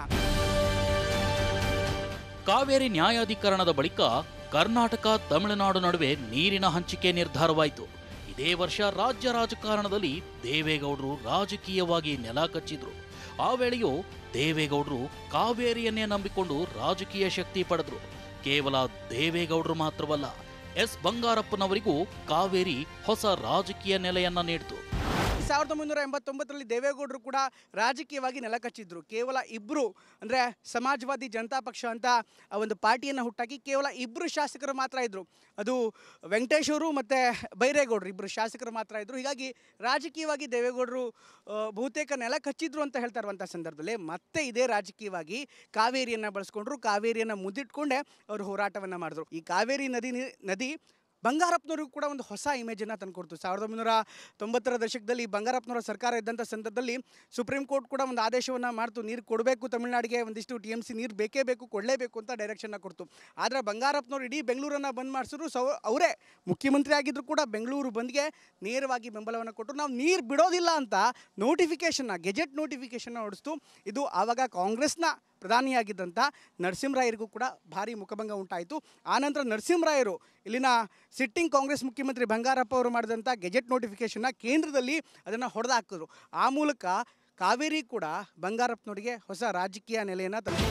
ಕಾವೇರಿ ನ್ಯಾಯಾಧಿಕರಣದ ಬಳಿಕ ಕರ್ನಾಟಕ ತಮಿಳುನಾಡು ನಡುವೆ ನೀರಿನ ಹಂಚಿಕೆ ನಿರ್ಧಾರವಾಯಿತು ಇದೇ ವರ್ಷ ರಾಜ್ಯ ರಾಜಕಾರಣದಲ್ಲಿ ದೇವೇಗೌಡರು ರಾಜಕೀಯವಾಗಿ ನೆಲ ಕಚ್ಚಿದ್ರು ಆ ವೇಳೆಯೂ ದೇವೇಗೌಡರು ಕಾವೇರಿಯನ್ನೇ ನಂಬಿಕೊಂಡು ರಾಜಕೀಯ ಶಕ್ತಿ ಪಡೆದ್ರು ಕೇವಲ ದೇವೇಗೌಡರು ಮಾತ್ರವಲ್ಲ ಎಸ್ ಬಂಗಾರಪ್ಪನವರಿಗೂ ಕಾವೇರಿ ಹೊಸ ರಾಜಕೀಯ ನೆಲೆಯನ್ನ ನೀಡಿತು ಸಾವಿರದ ಒಂಬೈನೂರ ಎಂಬತ್ತೊಂಬತ್ತರಲ್ಲಿ ದೇವೇಗೌಡರು ಕೂಡ ರಾಜಕೀಯವಾಗಿ ನೆಲ ಕಚ್ಚಿದ್ರು ಕೇವಲ ಇಬ್ಬರು ಅಂದರೆ ಸಮಾಜವಾದಿ ಜನತಾ ಪಕ್ಷ ಅಂತ ಆ ಒಂದು ಪಾರ್ಟಿಯನ್ನು ಹುಟ್ಟಾಕಿ ಕೇವಲ ಇಬ್ಬರು ಶಾಸಕರು ಮಾತ್ರ ಇದ್ದರು ಅದು ವೆಂಕಟೇಶ್ ಅವರು ಮತ್ತು ಬೈರೇಗೌಡರು ಇಬ್ಬರು ಶಾಸಕರು ಮಾತ್ರ ಇದ್ದರು ಹೀಗಾಗಿ ರಾಜಕೀಯವಾಗಿ ದೇವೇಗೌಡರು ಆ, ಬಹುತೇಕ ನೆಲ ಕಚ್ಚಿದ್ರು ಅಂತ ಹೇಳ್ತಾ ಇರುವಂಥ ಸಂದರ್ಭದಲ್ಲಿ ಮತ್ತೆ ಇದೇ ರಾಜಕೀಯವಾಗಿ ಕಾವೇರಿಯನ್ನು ಬಳಸ್ಕೊಂಡ್ರು ಕಾವೇರಿಯನ್ನು ಮುದ್ದಿಟ್ಕೊಂಡೇ ಅವರು ಹೋರಾಟವನ್ನು ಮಾಡಿದ್ರು ಈ ಕಾವೇರಿ ನದಿ ನೀ- ನದಿ ಬಂಗಾರಪ್ಪನವ್ರಿಗೂ ಕೂಡ ಒಂದು ಹೊಸ ಇಮೇಜನ್ನು ತಂದುಕೊಡ್ತು ಸಾವಿರದ ಒಂಬೈನೂರ ತೊಂಬತ್ತರ ದಶಕದಲ್ಲಿ ಬಂಗಾರಪ್ಪನವರ ಸರ್ಕಾರ ಇದ್ದಂಥ ಸಂದರ್ಭದಲ್ಲಿ ಸುಪ್ರೀಂ ಕೋರ್ಟ್ ಕೂಡ ಒಂದು ಆದೇಶವನ್ನು ಮಾಡ್ತು ನೀರು ಕೊಡಬೇಕು ತಮಿಳುನಾಡಿಗೆ ಒಂದಿಷ್ಟು ಟಿ ಎಮ್ ಸಿ ನೀರು ಬೇಕೇ ಬೇಕು ಕೊಡಲೇಬೇಕು ಅಂತ ಡೈರೆಕ್ಷನ್ನ ಕೊಡ್ತು ಆದರೆ ಬಂಗಾರಪ್ಪನವ್ರು ಇಡೀ ಬೆಂಗಳೂರನ್ನು ಬಂದ್ ಮಾಡಿಸಿದ್ರು ಸೌ ಅವರೇ ಮುಖ್ಯಮಂತ್ರಿ ಆಗಿದ್ರು ಕೂಡ ಬೆಂಗಳೂರು ಬಂದ್ಗೆ ನೇರವಾಗಿ ಬೆಂಬಲವನ್ನು ಕೊಟ್ಟರು ನಾವು ನೀರು ಬಿಡೋದಿಲ್ಲ ಅಂತ ನೋಟಿಫಿಕೇಷನ್ನ ಗೆಜೆಟ್ ನೋಟಿಫಿಕೇಷನ್ನ ಹೊಡಿಸ್ತು ಇದು ಆವಾಗ ಕಾಂಗ್ರೆಸ್ನ ಪ್ರಧಾನಿಯಾಗಿದ್ದಂಥ ನರಸಿಂಹರಾಯರಿಗೂ ಕೂಡ ಭಾರಿ ಮುಖಭಂಗ ಉಂಟಾಯಿತು ಆನಂತರ ನರಸಿಂಹರಾಯರು ಇಲ್ಲಿನ ಸಿಟ್ಟಿಂಗ್ ಕಾಂಗ್ರೆಸ್ ಮುಖ್ಯಮಂತ್ರಿ ಬಂಗಾರಪ್ಪ ಅವರು ಮಾಡಿದಂಥ ಗೆಜೆಟ್ ನೋಟಿಫಿಕೇಷನ್ನ ಕೇಂದ್ರದಲ್ಲಿ ಅದನ್ನು ಹೊಡೆದಾಕಿದ್ರು ಆ ಮೂಲಕ ಕಾವೇರಿ ಕೂಡ ಬಂಗಾರಪ್ಪನವರಿಗೆ ಹೊಸ ರಾಜಕೀಯ ನೆಲೆಯನ್ನು ತಂದು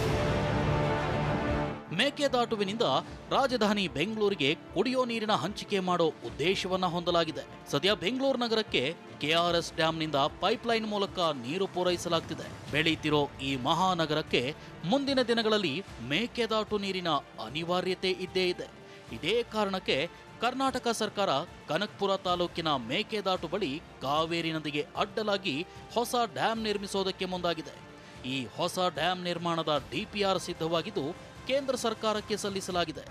ಮೇಕೆದಾಟುವಿನಿಂದ ರಾಜಧಾನಿ ಬೆಂಗಳೂರಿಗೆ ಕುಡಿಯೋ ನೀರಿನ ಹಂಚಿಕೆ ಮಾಡೋ ಉದ್ದೇಶವನ್ನ ಹೊಂದಲಾಗಿದೆ ಸದ್ಯ ಬೆಂಗಳೂರು ನಗರಕ್ಕೆ ಕೆಆರ್ಎಸ್ ಡ್ಯಾಂನಿಂದ ಪೈಪ್ಲೈನ್ ಮೂಲಕ ನೀರು ಪೂರೈಸಲಾಗ್ತಿದೆ ಬೆಳೀತಿರೋ ಈ ಮಹಾನಗರಕ್ಕೆ ಮುಂದಿನ ದಿನಗಳಲ್ಲಿ ಮೇಕೆದಾಟು ನೀರಿನ ಅನಿವಾರ್ಯತೆ ಇದ್ದೇ ಇದೆ ಇದೇ ಕಾರಣಕ್ಕೆ ಕರ್ನಾಟಕ ಸರ್ಕಾರ ಕನಕ್ಪುರ ತಾಲೂಕಿನ ಮೇಕೆದಾಟು ಬಳಿ ಕಾವೇರಿ ನದಿಗೆ ಅಡ್ಡಲಾಗಿ ಹೊಸ ಡ್ಯಾಂ ನಿರ್ಮಿಸೋದಕ್ಕೆ ಮುಂದಾಗಿದೆ ಈ ಹೊಸ ಡ್ಯಾಂ ನಿರ್ಮಾಣದ ಡಿಪಿಆರ್ ಸಿದ್ಧವಾಗಿದ್ದು ಕೇಂದ್ರ ಸರ್ಕಾರಕ್ಕೆ ಸಲ್ಲಿಸಲಾಗಿದೆ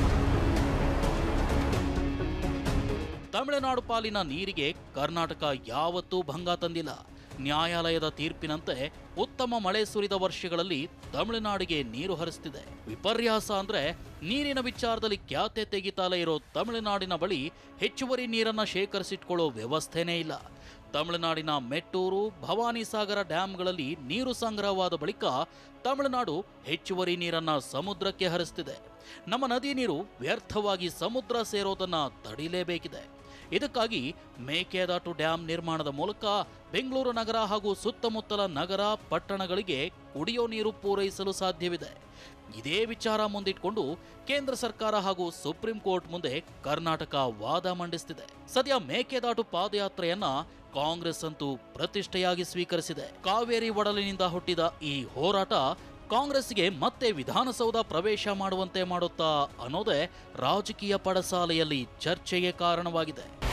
ತಮಿಳುನಾಡು ಪಾಲಿನ ನೀರಿಗೆ ಕರ್ನಾಟಕ ಯಾವತ್ತೂ ಭಂಗ ತಂದಿಲ್ಲ ನ್ಯಾಯಾಲಯದ ತೀರ್ಪಿನಂತೆ ಉತ್ತಮ ಮಳೆ ಸುರಿದ ವರ್ಷಗಳಲ್ಲಿ ತಮಿಳುನಾಡಿಗೆ ನೀರು ಹರಿಸ್ತಿದೆ ವಿಪರ್ಯಾಸ ಅಂದ್ರೆ ನೀರಿನ ವಿಚಾರದಲ್ಲಿ ಖ್ಯಾತೆ ತೆಗಿತಾಲೆ ಇರೋ ತಮಿಳುನಾಡಿನ ಬಳಿ ಹೆಚ್ಚುವರಿ ನೀರನ್ನ ಶೇಖರಿಸಿಟ್ಕೊಳ್ಳೋ ವ್ಯವಸ್ಥೆನೇ ಇಲ್ಲ ತಮಿಳುನಾಡಿನ ಮೆಟ್ಟೂರು ಭವಾನಿ ಸಾಗರ ಡ್ಯಾಂಗಳಲ್ಲಿ ನೀರು ಸಂಗ್ರಹವಾದ ಬಳಿಕ ತಮಿಳುನಾಡು ಹೆಚ್ಚುವರಿ ನೀರನ್ನ ಸಮುದ್ರಕ್ಕೆ ಹರಿಸ್ತಿದೆ ನಮ್ಮ ನದಿ ನೀರು ವ್ಯರ್ಥವಾಗಿ ಸಮುದ್ರ ಸೇರೋದನ್ನ ತಡಿಲೇಬೇಕಿದೆ ಇದಕ್ಕಾಗಿ ಮೇಕೆದಾಟು ಡ್ಯಾಂ ನಿರ್ಮಾಣದ ಮೂಲಕ ಬೆಂಗಳೂರು ನಗರ ಹಾಗೂ ಸುತ್ತಮುತ್ತಲ ನಗರ ಪಟ್ಟಣಗಳಿಗೆ ಕುಡಿಯೋ ನೀರು ಪೂರೈಸಲು ಸಾಧ್ಯವಿದೆ ಇದೇ ವಿಚಾರ ಮುಂದಿಟ್ಕೊಂಡು ಕೇಂದ್ರ ಸರ್ಕಾರ ಹಾಗೂ ಸುಪ್ರೀಂ ಕೋರ್ಟ್ ಮುಂದೆ ಕರ್ನಾಟಕ ವಾದ ಮಂಡಿಸುತ್ತಿದೆ ಸದ್ಯ ಮೇಕೆದಾಟು ಪಾದಯಾತ್ರೆಯನ್ನ ಕಾಂಗ್ರೆಸ್ ಅಂತೂ ಪ್ರತಿಷ್ಠೆಯಾಗಿ ಸ್ವೀಕರಿಸಿದೆ ಕಾವೇರಿ ಒಡಲಿನಿಂದ ಹುಟ್ಟಿದ ಈ ಹೋರಾಟ ಕಾಂಗ್ರೆಸ್ಗೆ ಮತ್ತೆ ವಿಧಾನಸೌಧ ಪ್ರವೇಶ ಮಾಡುವಂತೆ ಮಾಡುತ್ತಾ ಅನ್ನೋದೇ ರಾಜಕೀಯ ಪಡಸಾಲೆಯಲ್ಲಿ ಚರ್ಚೆಗೆ ಕಾರಣವಾಗಿದೆ